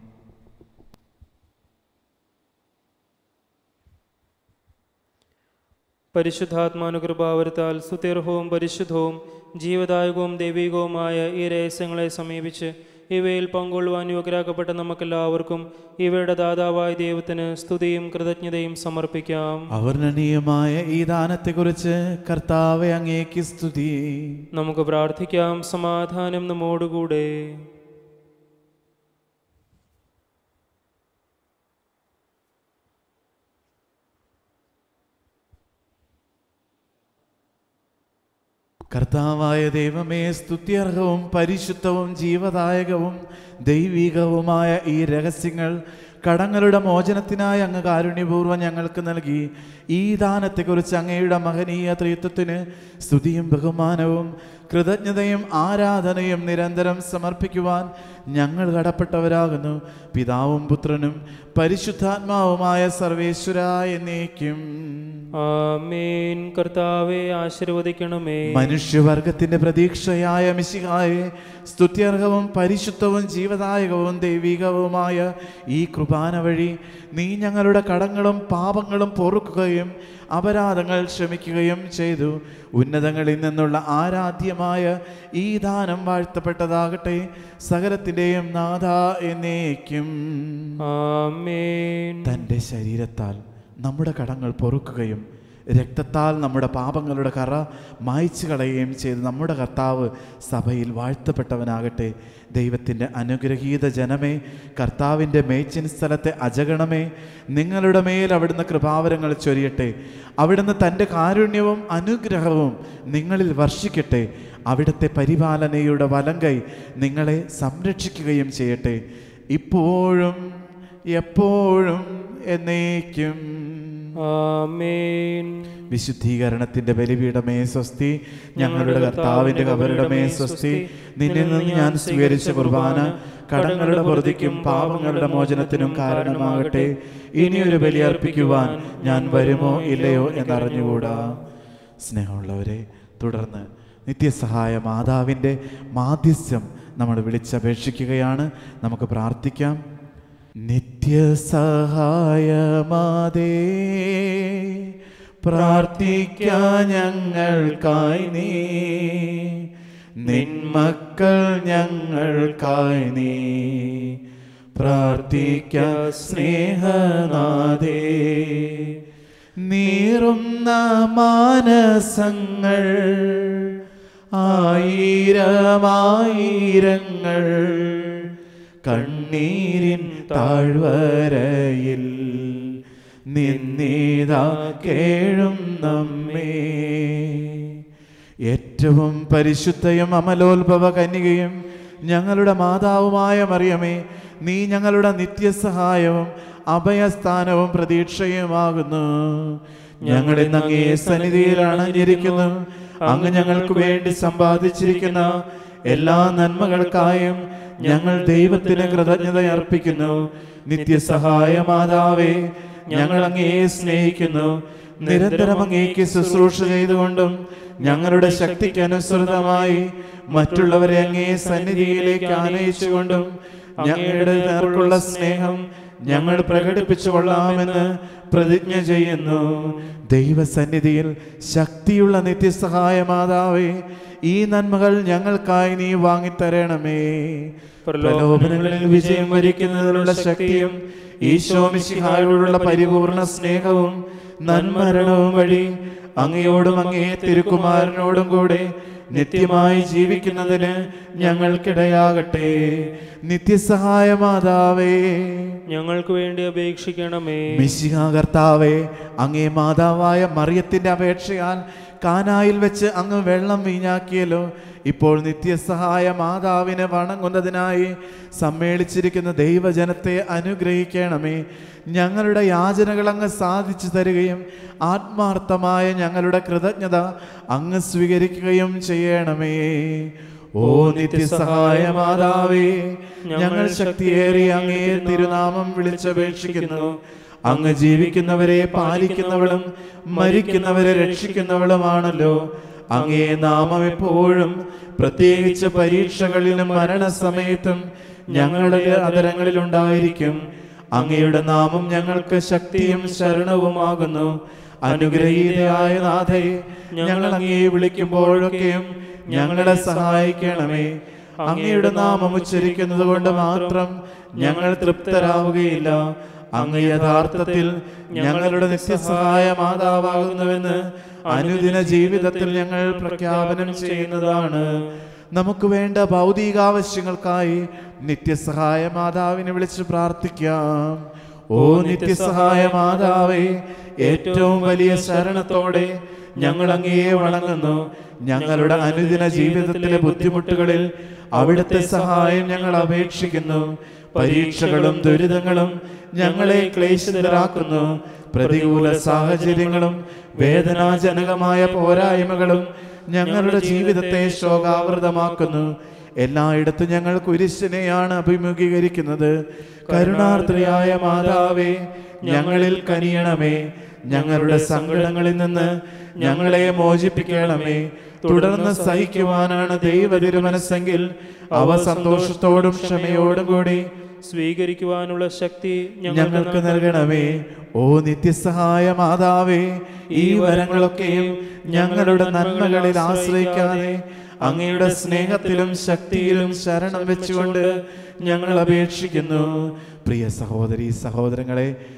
പരിശുദ്ധാത്മാനുകൃപാവരത്താൽ സുത്യർഹവും പരിശുദ്ധവും ജീവദായകവും ദൈവികവുമായ ഈ രഹസ്യങ്ങളെ സമീപിച്ച് ഇവയിൽ പങ്കൊള്ളുവാൻ യോഗ്യരാക്കപ്പെട്ട നമുക്കെല്ലാവർക്കും ഇവയുടെ ദാതാവായ ദൈവത്തിന് സ്തുതിയും കൃതജ്ഞതയും സമർപ്പിക്കാം അവർണനീയമായ ഈ ദാനത്തെക്കുറിച്ച് കർത്താവെ അങ്ങേക്ക് സ്തുതി നമുക്ക് പ്രാർത്ഥിക്കാം സമാധാനം നമ്മോടുകൂടെ കർത്താവായ ദൈവമേ സ്തുത്യർഹവും പരിശുദ്ധവും ജീവദായകവും ദൈവികവുമായ ഈ രഹസ്യങ്ങൾ കടങ്ങളുടെ മോചനത്തിനായി അങ്ങ് കാരുണ്യപൂർവ്വം ഞങ്ങൾക്ക് നൽകി ഈ ദാനത്തെക്കുറിച്ച് അങ്ങയുടെ മഹനീയ ത്രിത്വത്തിന് സ്തുതിയും ബഹുമാനവും കൃതജ്ഞതയും ആരാധനയും നിരന്തരം സമർപ്പിക്കുവാൻ ഞങ്ങൾ കടപ്പെട്ടവരാകുന്നു പിതാവും പുത്രനും പരിശുദ്ധാത്മാവുമായ സർവേശ്വര എന്നേക്കും ആമേൻ കർത്താവെ ആശീർവദിക്കണമേ മനുഷ്യവർഗത്തിന്റെ പ്രതീക്ഷയായ മിശിഹായെ സ്തുത്യർഹവും പരിശുദ്ധവും ജീവദായകവും ദൈവികവുമായ ഈ കൃപാന വഴി നീ ഞങ്ങളുടെ കടങ്ങളും പാപങ്ങളും പൊറുക്കുകയും അപരാധങ്ങൾ ക്ഷമിക്കുകയും ചെയ്തു ഉന്നതങ്ങളിൽ നിന്നുള്ള ആരാധ്യമായ ഈ ദാനം വാഴ്ത്തപ്പെട്ടതാകട്ടെ സകലത്തിൻ്റെയും നാഥ എന്നേക്കും ആമേൻ തൻ്റെ ശരീരത്താൽ നമ്മുടെ കടങ്ങൾ പൊറുക്കുകയും രക്തത്താൽ നമ്മുടെ പാപങ്ങളുടെ കറ മായ്ച്ചു കളയുകയും ചെയ്ത് നമ്മുടെ കർത്താവ് സഭയിൽ വാഴ്ത്തപ്പെട്ടവനാകട്ടെ ദൈവത്തിൻ്റെ അനുഗ്രഹീത ജനമേ കർത്താവിൻ്റെ മേച്ചിൻ സ്ഥലത്തെ അജഗണമേ നിങ്ങളുടെ മേൽ അവിടുന്ന് കൃപാവരങ്ങൾ ചൊരിയട്ടെ അവിടുന്ന് തൻ്റെ കാരുണ്യവും അനുഗ്രഹവും നിങ്ങളിൽ വർഷിക്കട്ടെ അവിടുത്തെ പരിപാലനയുടെ വലങ്കൈ നിങ്ങളെ സംരക്ഷിക്കുകയും ചെയ്യട്ടെ ഇപ്പോഴും എപ്പോഴും എന്നേക്കും ആമേൻ വിശുദ്ധീകരണത്തിന്റെ ബലിപീഠമേ സ്വസ്തി ഞങ്ങളുടെ കർത്താവിന്റെ കബറിടമേ സ്വസ്തി നിന്നിൽ നിന്ന് ഞാൻ സ്വീകരിച്ച കുർബാന കടങ്ങളുടെ പൊറുതിക്കും പാപങ്ങളുടെ മോചനത്തിനും കാരണമാകട്ടെ ഇനിയൊരു ബലി അർപ്പിക്കുവാൻ ഞാൻ വരുമോ ഇല്ലയോ എന്നറിഞ്ഞുകൂടാ സ്നേഹമുള്ളവരെ തുടർന്ന് നിത്യസഹായ മാതാവിൻ്റെ മാധ്യസ്ഥ്യം നമ്മൾ വിളിച്ചപേക്ഷിക്കുകയാണ് നമുക്ക് പ്രാർത്ഥിക്കാം നിത്യസഹായമാതേ പ്രാർത്ഥിക്കാൻ ഞങ്ങൾക്കായി നീ നിന്മക്കൾ ഞങ്ങൾക്കായി നീ പ്രാർത്ഥിക്ക സ്നേഹനാഥേ നീറുന്ന മാനസങ്ങൾ ആയിരമായിരങ്ങൾ കണ്ണീരിൻ താഴ്വരയിൽ നിന്നീതാ കേഴും നമ്മേ ഏറ്റവും പരിശുദ്ധയും അമലോത്ഭവ കന്യകയും ഞങ്ങളുടെ മാതാവുമായ മറിയമേ നീ ഞങ്ങളുടെ നിത്യസഹായവും അഭയസ്ഥാനവും പ്രതീക്ഷയുമാകുന്നു ഞങ്ങൾ ഇന്ന് അങ്ങേ സന്നിധിയിലാണ് അണിഞ്ഞിരിക്കുന്നു അങ്ങ് ഞങ്ങൾക്ക് വേണ്ടി സമ്പാദിച്ചിരിക്കുന്ന എല്ലാ നന്മകൾക്കായും ഞങ്ങൾ ദൈവത്തിന് കൃതജ്ഞത അർപ്പിക്കുന്നു നിത്യസഹായ മാതാവേ ഞങ്ങൾ അങ്ങയെ സ്നേഹിക്കുന്നു നിരന്തരം അങ്ങേക്ക് ശുശ്രൂഷ ചെയ്തുകൊണ്ടും ഞങ്ങളുടെ ശക്തിക്ക് അനുസൃതമായി മറ്റുള്ളവരെ അങ്ങേ സന്നിധിയിലേക്ക് ആനയിച്ചുകൊണ്ടും ഞങ്ങളുടെ നേർക്കുള്ള സ്നേഹം ഞങ്ങൾ പ്രകടിപ്പിച്ചു കൊള്ളാമെന്ന് പ്രതിജ്ഞ ചെയ്യുന്നു ദൈവസന്നിധിയിൽ ശക്തിയുള്ള നിത്യസഹായ മാതാവേ ഈ നന്മകൾ ഞങ്ങൾക്കായി നീ വാങ്ങിത്തരണമേ പ്രലോഭനങ്ങളിൽ വിജയം വരിക്കുന്നതിനുള്ള ശക്തിയും ഈശോമിശിഹായോടുള്ള പരിപൂർണ സ്നേഹവും നന്മരണവും വഴി അങ്ങയോടും അങ്ങേ തിരുക്കുമാരനോടും കൂടെ നിത്യമായി ജീവിക്കുന്നതിന് ഞങ്ങൾക്കിടയാകട്ടെ നിത്യസഹായ മാതാവേ ഞങ്ങൾക്ക് വേണ്ടി അപേക്ഷിക്കണമേ മിശിഹ കർത്താവേ അങ്ങേ മാതാവായ മറിയത്തിന്റെ അപേക്ഷയാൽ കാനായിൽ വെച്ച് അങ്ങ് വെള്ളം വീഞ്ഞാക്കിയല്ലോ ഇപ്പോൾ നിത്യസഹായ മാതാവിനെ വണങ്ങുന്നതിനായി സമ്മേളിച്ചിരിക്കുന്ന ദൈവജനത്തെ അനുഗ്രഹിക്കണമേ ഞങ്ങളുടെ യാചനകൾ അങ്ങ് സാധിച്ചു തരികയും ആത്മാർത്ഥമായ ഞങ്ങളുടെ കൃതജ്ഞത അങ്ങ് സ്വീകരിക്കുകയും ചെയ്യണമേ ഓ നിത്യസഹായ മാതാവേ ഞങ്ങൾ ശക്തിയേറിയ അങ്ങേ തിരുനാമം വിളിച്ചപേക്ഷിക്കുന്നു അങ്ങ് ജീവിക്കുന്നവരെ പാലിക്കുന്നവളും മരിക്കുന്നവരെ രക്ഷിക്കുന്നവളുമാണല്ലോ അങ്ങേ നാമം എപ്പോഴും പ്രത്യേകിച്ച് പരീക്ഷകളിലും മരണസമയത്തും ഞങ്ങളുടെ അതരങ്ങളിൽ ഉണ്ടായിരിക്കും അങ്ങയുടെ നാമം ഞങ്ങൾക്ക് ശക്തിയും ശരണവുമാകുന്നു അനുഗ്രഹീതയായ നാഥയെ ഞങ്ങൾ അങ്ങയെ വിളിക്കുമ്പോഴൊക്കെയും ഞങ്ങളെ സഹായിക്കണമേ അങ്ങയുടെ നാമം ഉച്ചരിക്കുന്നത് കൊണ്ട് മാത്രം ഞങ്ങൾ തൃപ്തരാവുകയില്ല അങ്ങ് യഥാർത്ഥത്തിൽ ഞങ്ങളുടെ നിത്യസഹായ മാതാവാകുന്നുവെന്ന് അനുദിന ജീവിതത്തിൽ ഞങ്ങൾ പ്രഖ്യാപനം ചെയ്യുന്നതാണ് നമുക്ക് വേണ്ട ഭൗതികാവശ്യങ്ങൾക്കായി നിത്യസഹായ മാതാവിനെ വിളിച്ച് പ്രാർത്ഥിക്കാം ഓ നിത്യസഹായ മാതാവേ ഏറ്റവും വലിയ ശരണത്തോടെ ഞങ്ങൾ അങ്ങയെ വണങ്ങുന്നു ഞങ്ങളുടെ അനുദിന ജീവിതത്തിലെ ബുദ്ധിമുട്ടുകളിൽ അവിടുത്തെ സഹായം ഞങ്ങൾ അപേക്ഷിക്കുന്നു പരീക്ഷകളും ദുരിതങ്ങളും ഞങ്ങളെ ക്ലേശിതരാക്കുന്നു പ്രതികൂല സാഹചര്യങ്ങളും വേദനാജനകമായ പോരായ്മകളും ഞങ്ങളുടെ ജീവിതത്തെ ശോകാവൃതമാക്കുന്നു എല്ലായിടത്തും ഞങ്ങൾ കുരിശിനെയാണ് അഭിമുഖീകരിക്കുന്നത് കരുണാർദ്രയായ മാതാവേ ഞങ്ങളിൽ കനിയണമേ ഞങ്ങളുടെ സങ്കടങ്ങളിൽ നിന്ന് ഞങ്ങളെ മോചിപ്പിക്കണമേ തുടർന്ന് സഹിക്കുവാനാണ് ദൈവ തിരുമനസ്സെങ്കിൽ അവ സന്തോഷത്തോടും ക്ഷമയോടും കൂടി സ്വീകരിക്കുവാനുള്ള ശക്തി ഞങ്ങൾക്ക് നൽകണമേ ഓ നിത്യസഹായ മാതാവേ ഈ വരങ്ങളൊക്കെയും ഞങ്ങളുടെ നന്മകളിൽ ആശ്രയിക്കാതെ അങ്ങയുടെ സ്നേഹത്തിലും ശക്തിയിലും ശരണം വെച്ചുകൊണ്ട് ഞങ്ങൾ അപേക്ഷിക്കുന്നു പ്രിയ സഹോദരി സഹോദരങ്ങളെ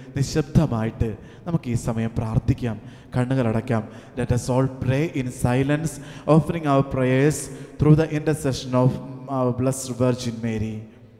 നിശബ്ദമായിട്ട് നമുക്ക് ഈ സമയം പ്രാർത്ഥിക്കാം കണ്ണുകളടയ്ക്കാം let us all pray in silence offering our prayers through the intercession of our blessed virgin mary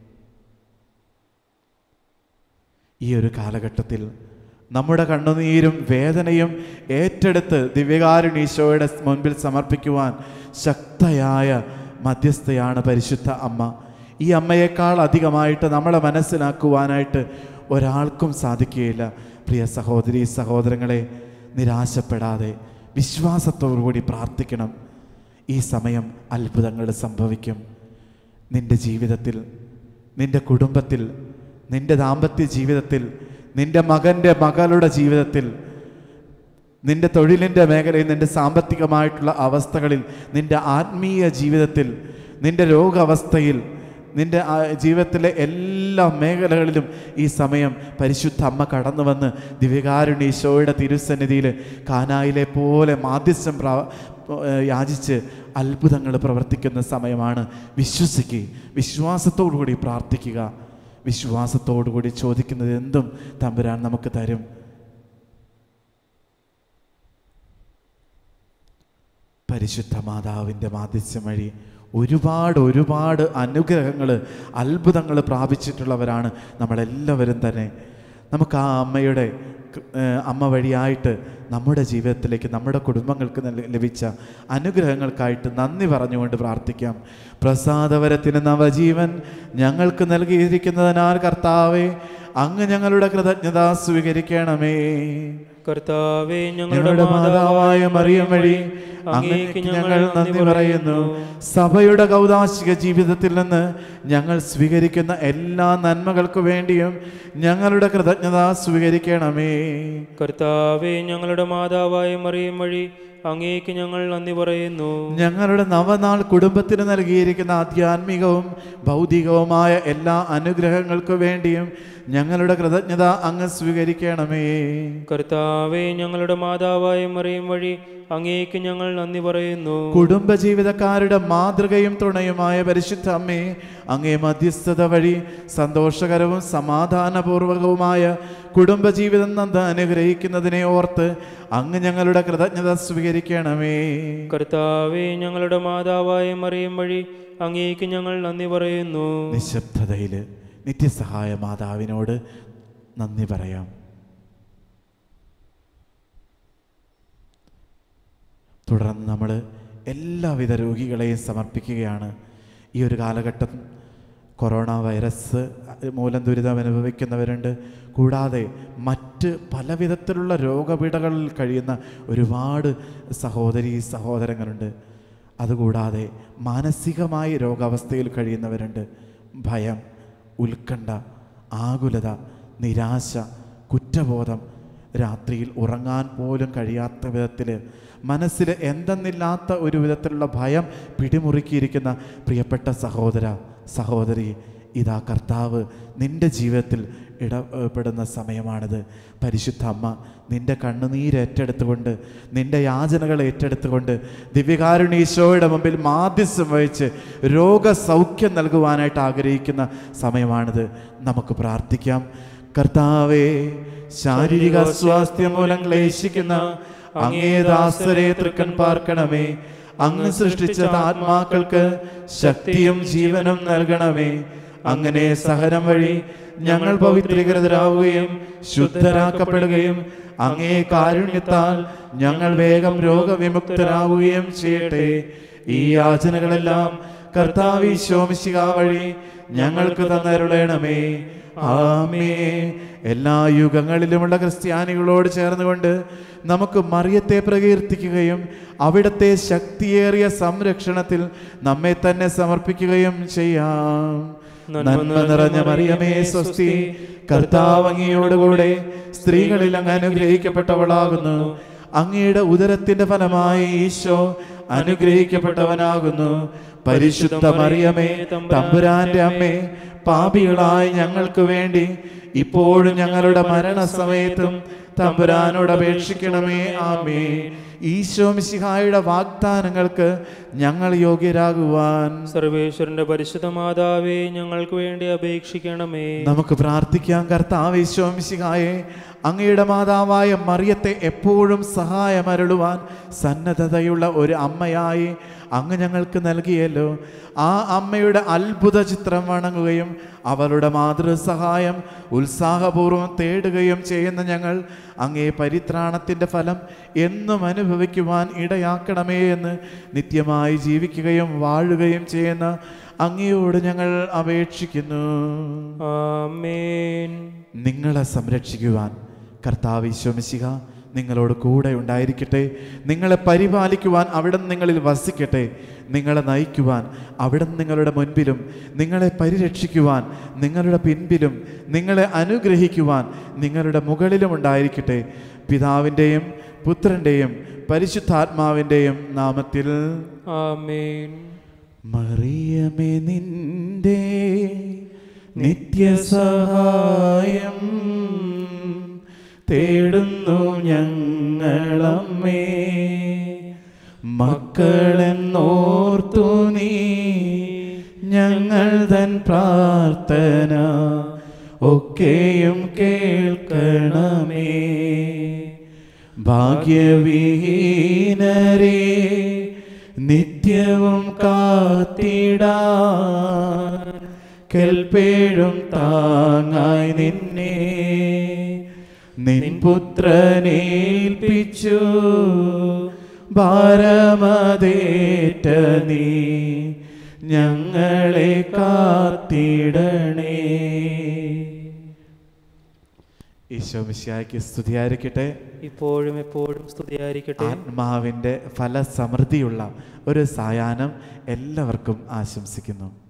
ഈ ഒരു കാലഘട്ടത്തിൽ നമ്മുടെ കണ്ണുനീരും വേദനയും ഏറ്റെടുത്ത് ദിവ്യകാരുണീശോയുടെ മുൻപിൽ സമർപ്പിക്കുവാൻ ശക്തയായ മധ്യസ്ഥയാണ് പരിശുദ്ധ അമ്മ ഈ അമ്മയേക്കാൾ അധികമായിട്ട് നമ്മളെ മനസ്സിലാക്കുവാനായിട്ട് ഒരാൾക്കും സാധിക്കുകയില്ല പ്രിയ സഹോദരി സഹോദരങ്ങളെ നിരാശപ്പെടാതെ വിശ്വാസത്തോടുകൂടി പ്രാർത്ഥിക്കണം ഈ സമയം അത്ഭുതങ്ങൾ സംഭവിക്കും നിന്റെ ജീവിതത്തിൽ നിന്റെ കുടുംബത്തിൽ നിന്റെ ദാമ്പത്യ ജീവിതത്തിൽ നിന്റെ മകൻ്റെ മകളുടെ ജീവിതത്തിൽ നിന്റെ തൊഴിലിൻ്റെ മേഖലയിൽ നിന്റെ സാമ്പത്തികമായിട്ടുള്ള അവസ്ഥകളിൽ നിന്റെ ആത്മീയ ജീവിതത്തിൽ നിന്റെ രോഗാവസ്ഥയിൽ നിന്റെ ആ ജീവിതത്തിലെ എല്ലാ മേഖലകളിലും ഈ സമയം പരിശുദ്ധ അമ്മ കടന്നു വന്ന് ദിവ്യകാരുണ്യ ഈശോയുടെ തിരുസന്നിധിയിൽ കാനായിലെ പോലെ മാധ്യസ്ഥം പ്രാ ഏഹ് യാചിച്ച് അത്ഭുതങ്ങൾ പ്രവർത്തിക്കുന്ന സമയമാണ് വിശ്വസിക്കുക വിശ്വാസത്തോടുകൂടി പ്രാർത്ഥിക്കുക വിശ്വാസത്തോടുകൂടി ചോദിക്കുന്നത് എന്തും തമ്പുരാൻ നമുക്ക് തരും പരിശുദ്ധ മാതാവിൻ്റെ മാധ്യസ്യം വഴി ഒരുപാട് ഒരുപാട് അനുഗ്രഹങ്ങൾ അത്ഭുതങ്ങൾ പ്രാപിച്ചിട്ടുള്ളവരാണ് നമ്മളെല്ലാവരും തന്നെ നമുക്ക് ആ അമ്മയുടെ ഏഹ്, അമ്മ വഴിയായിട്ട് നമ്മുടെ ജീവിതത്തിലേക്ക് നമ്മുടെ കുടുംബങ്ങൾക്ക് നൽ- ലഭിച്ച അനുഗ്രഹങ്ങൾക്കായിട്ട് നന്ദി പറഞ്ഞുകൊണ്ട് പ്രാർത്ഥിക്കാം പ്രസാദവരത്തിന് നവജീവൻ ഞങ്ങൾക്ക് നൽകിയിരിക്കുന്നതിനാൽ കർത്താവെ അങ്ങ് ഞങ്ങളുടെ കൃതജ്ഞത സ്വീകരിക്കണമേ കർത്താവെ ഞങ്ങളുടെ മാതാവായ മറിയം വഴി അങ്ങേക്ക് ഞങ്ങൾ നന്ദി പറയുന്നു സഭയുടെ കൗതാശിക ജീവിതത്തിൽ നിന്ന് ഞങ്ങൾ സ്വീകരിക്കുന്ന എല്ലാ നന്മകൾക്ക് വേണ്ടിയും ഞങ്ങളുടെ കൃതജ്ഞത സ്വീകരിക്കണമേ കർത്താവെ ഞങ്ങളുടെ മാതാവായ മറിയം വഴി അങ്ങേക്ക് ഞങ്ങൾ നന്ദി പറയുന്നു ഞങ്ങളുടെ നവനാൾ കുടുംബത്തിന് നൽകിയിരിക്കുന്ന ആധ്യാത്മികവും ഭൗതികവുമായ എല്ലാ അനുഗ്രഹങ്ങൾക്കു വേണ്ടിയും ഞങ്ങളുടെ കൃതജ്ഞത അങ്ങ് സ്വീകരിക്കണമേ കർത്താവെ ഞങ്ങളുടെ മാതാവായ മറിയം വഴി അങ്ങേക്ക് ഞങ്ങൾ നന്ദി പറയുന്നു കുടുംബജീവിതക്കാരുടെ മാതൃകയും തുണയുമായ പരിശുദ്ധ അമ്മേ അങ്ങേ മധ്യസ്ഥത വഴി സന്തോഷകരവും സമാധാനപൂർവകവുമായ കുടുംബജീവിതം നന്ന് അനുഗ്രഹിക്കുന്നതിനെ ഓർത്ത് അങ്ങ് ഞങ്ങളുടെ കൃതജ്ഞത സ്വീകരിക്കണമേ കർത്താവെ ഞങ്ങളുടെ മാതാവായ മറിയം വഴി അങ്ങേക്ക് ഞങ്ങൾ നന്ദി പറയുന്നു നിശബ്ദതയിൽ നിത്യസഹായ മാതാവിനോട് നന്ദി പറയാം തുടർന്ന് നമ്മൾ എല്ലാവിധ രോഗികളെയും സമർപ്പിക്കുകയാണ് ഈ ഒരു കാലഘട്ടം കൊറോണ വൈറസ് മൂലം ദുരിതം അനുഭവിക്കുന്നവരുണ്ട് കൂടാതെ മറ്റ് പല വിധത്തിലുള്ള രോഗപീഠകളിൽ കഴിയുന്ന ഒരുപാട് സഹോദരി സഹോദരങ്ങളുണ്ട് അതുകൂടാതെ മാനസികമായി രോഗാവസ്ഥയിൽ കഴിയുന്നവരുണ്ട് ഭയം ഉത്കണ്ഠ ആകുലത നിരാശ കുറ്റബോധം രാത്രിയിൽ ഉറങ്ങാൻ പോലും കഴിയാത്ത വിധത്തിൽ മനസ്സിൽ എന്തെന്നില്ലാത്ത ഒരു വിധത്തിലുള്ള ഭയം പിടിമുറുക്കിയിരിക്കുന്ന പ്രിയപ്പെട്ട സഹോദര സഹോദരി ഇതാ കർത്താവ് നിന്റെ ജീവിതത്തിൽ ഇടപെടുന്ന സമയമാണിത് പരിശുദ്ധ അമ്മ നിന്റെ കണ്ണുനീര് ഏറ്റെടുത്തുകൊണ്ട് നിന്റെ യാചനകൾ ഏറ്റെടുത്തുകൊണ്ട് ദിവ്യകാരുണീശോയുടെ മുമ്പിൽ മാധ്യസ്ഥം വഹിച്ച് രോഗസൗഖ്യം നൽകുവാനായിട്ട് ആഗ്രഹിക്കുന്ന സമയമാണിത് നമുക്ക് പ്രാർത്ഥിക്കാം കർത്താവേ ശാരീരിക സ്വാസ്ഥ്യം മൂലം ക്ലേശിക്കുന്ന അങ്ങേ ദാസരെ തൃക്കൻ പാർക്കണമേ അങ്ങ് സൃഷ്ടിച്ച ആത്മാക്കൾക്ക് ശക്തിയും ജീവനും നൽകണമേ അങ്ങനെ സഹനം വഴി ഞങ്ങൾ പവിത്രീകൃതരാവുകയും ശുദ്ധരാക്കപ്പെടുകയും അങ്ങേ കാരുണ്യത്താൽ ഞങ്ങൾ വേഗം രോഗവിമുക്തരാവുകയും ചെയ്യട്ടെ ഈ യാചനകളെല്ലാം കർത്താവി ശോമിശിക വഴി ഞങ്ങൾക്ക് തന്നരുളണമേ ആമേ എല്ലാ യുഗങ്ങളിലുമുള്ള ക്രിസ്ത്യാനികളോട് ചേർന്നുകൊണ്ട് നമുക്ക് മറിയത്തെ പ്രകീർത്തിക്കുകയും അവിടുത്തെ ശക്തിയേറിയ സംരക്ഷണത്തിൽ നമ്മെ തന്നെ സമർപ്പിക്കുകയും ചെയ്യാം നന്മ നിറഞ്ഞ മറിയമേ സ്വസ്തി കർത്താവ് അങ്ങയോടുകൂടെ സ്ത്രീകളിൽ അങ്ങ് അനുഗ്രഹിക്കപ്പെട്ടവളാകുന്നു അങ്ങയുടെ ഉദരത്തിന്റെ ഫലമായി ഈശോ അനുഗ്രഹിക്കപ്പെട്ടവനാകുന്നു പരിശുദ്ധ മറിയമേ തമ്പുരാന്റെ അമ്മേ പാപികളായ ഞങ്ങൾക്ക് വേണ്ടി ഇപ്പോഴും ഞങ്ങളുടെ മരണസമയത്തും തമ്പുരാനോട് അപേക്ഷിക്കണമേ ആമേ ഈശോമിശിഹായുടെ വാഗ്ദാനങ്ങൾക്ക് ഞങ്ങൾ യോഗ്യരാകുവാൻ സർവേശ്വരന്റെ പരിശുദ്ധ മാതാവേ ഞങ്ങൾക്ക് വേണ്ടി അപേക്ഷിക്കണമേ നമുക്ക് പ്രാർത്ഥിക്കാം കർത്താവ് ഈശോമിശിഹായെ അങ്ങയുടെ മാതാവായ മറിയത്തെ എപ്പോഴും സഹായമരുളുവാൻ സന്നദ്ധതയുള്ള ഒരു അമ്മയായി അങ്ങ് ഞങ്ങൾക്ക് നൽകിയല്ലോ ആ അമ്മയുടെ അത്ഭുത ചിത്രം വണങ്ങുകയും അവളുടെ മാതൃസഹായം ഉത്സാഹപൂർവ്വം തേടുകയും ചെയ്യുന്ന ഞങ്ങൾ അങ്ങേ പരിത്രാണത്തിൻ്റെ ഫലം എന്നും അനുഭവിക്കുവാൻ ഇടയാക്കണമേ എന്ന് നിത്യമായി ജീവിക്കുകയും വാഴുകയും ചെയ്യുന്ന അങ്ങയോട് ഞങ്ങൾ അപേക്ഷിക്കുന്നു ആമേൻ നിങ്ങളെ സംരക്ഷിക്കുവാൻ കർത്താവ് ഈശോമിശിഹ നിങ്ങളോട് കൂടെ ഉണ്ടായിരിക്കട്ടെ നിങ്ങളെ പരിപാലിക്കുവാൻ അവിടെ നിങ്ങളിൽ വസിക്കട്ടെ നിങ്ങളെ നയിക്കുവാൻ അവിടെ നിങ്ങളുടെ മുൻപിലും നിങ്ങളെ പരിരക്ഷിക്കുവാൻ നിങ്ങളുടെ പിൻപിലും നിങ്ങളെ അനുഗ്രഹിക്കുവാൻ നിങ്ങളുടെ മുകളിലും ഉണ്ടായിരിക്കട്ടെ പിതാവിൻ്റെയും പുത്രൻ്റെയും പരിശുദ്ധാത്മാവിൻ്റെയും നാമത്തിൽ ആമേൻ മറിയമേ നിന്റെ നിത്യസഹായം തേടുന്നു ഞങ്ങളമ്മേ മക്കളെന്നോർത്തു നീ ഞങ്ങൾ തൻ പ്രാർത്ഥന ഒക്കെയും കേൾക്കണമേ ഭാഗ്യവിഹീനരെ നിത്യവും കാത്തിടാൻ കെൽപ്പേഴും താങ്ങായി നിന്നെ നിൻ പുത്രനേൽപ്പിച്ചു ഭാരമതേറ്റ നീ ഞങ്ങളെ കാത്തിടണേ ഈശോ മിശിഹായ്ക്ക് സ്തുതിയായിരിക്കട്ടെ ഇപ്പോഴും എപ്പോഴും സ്തുതിയായിരിക്കട്ടെ ആത്മാവിൻ്റെ ഫലസമൃദ്ധിയുള്ള ഒരു സായാഹ്നം എല്ലാവർക്കും ആശംസിക്കുന്നു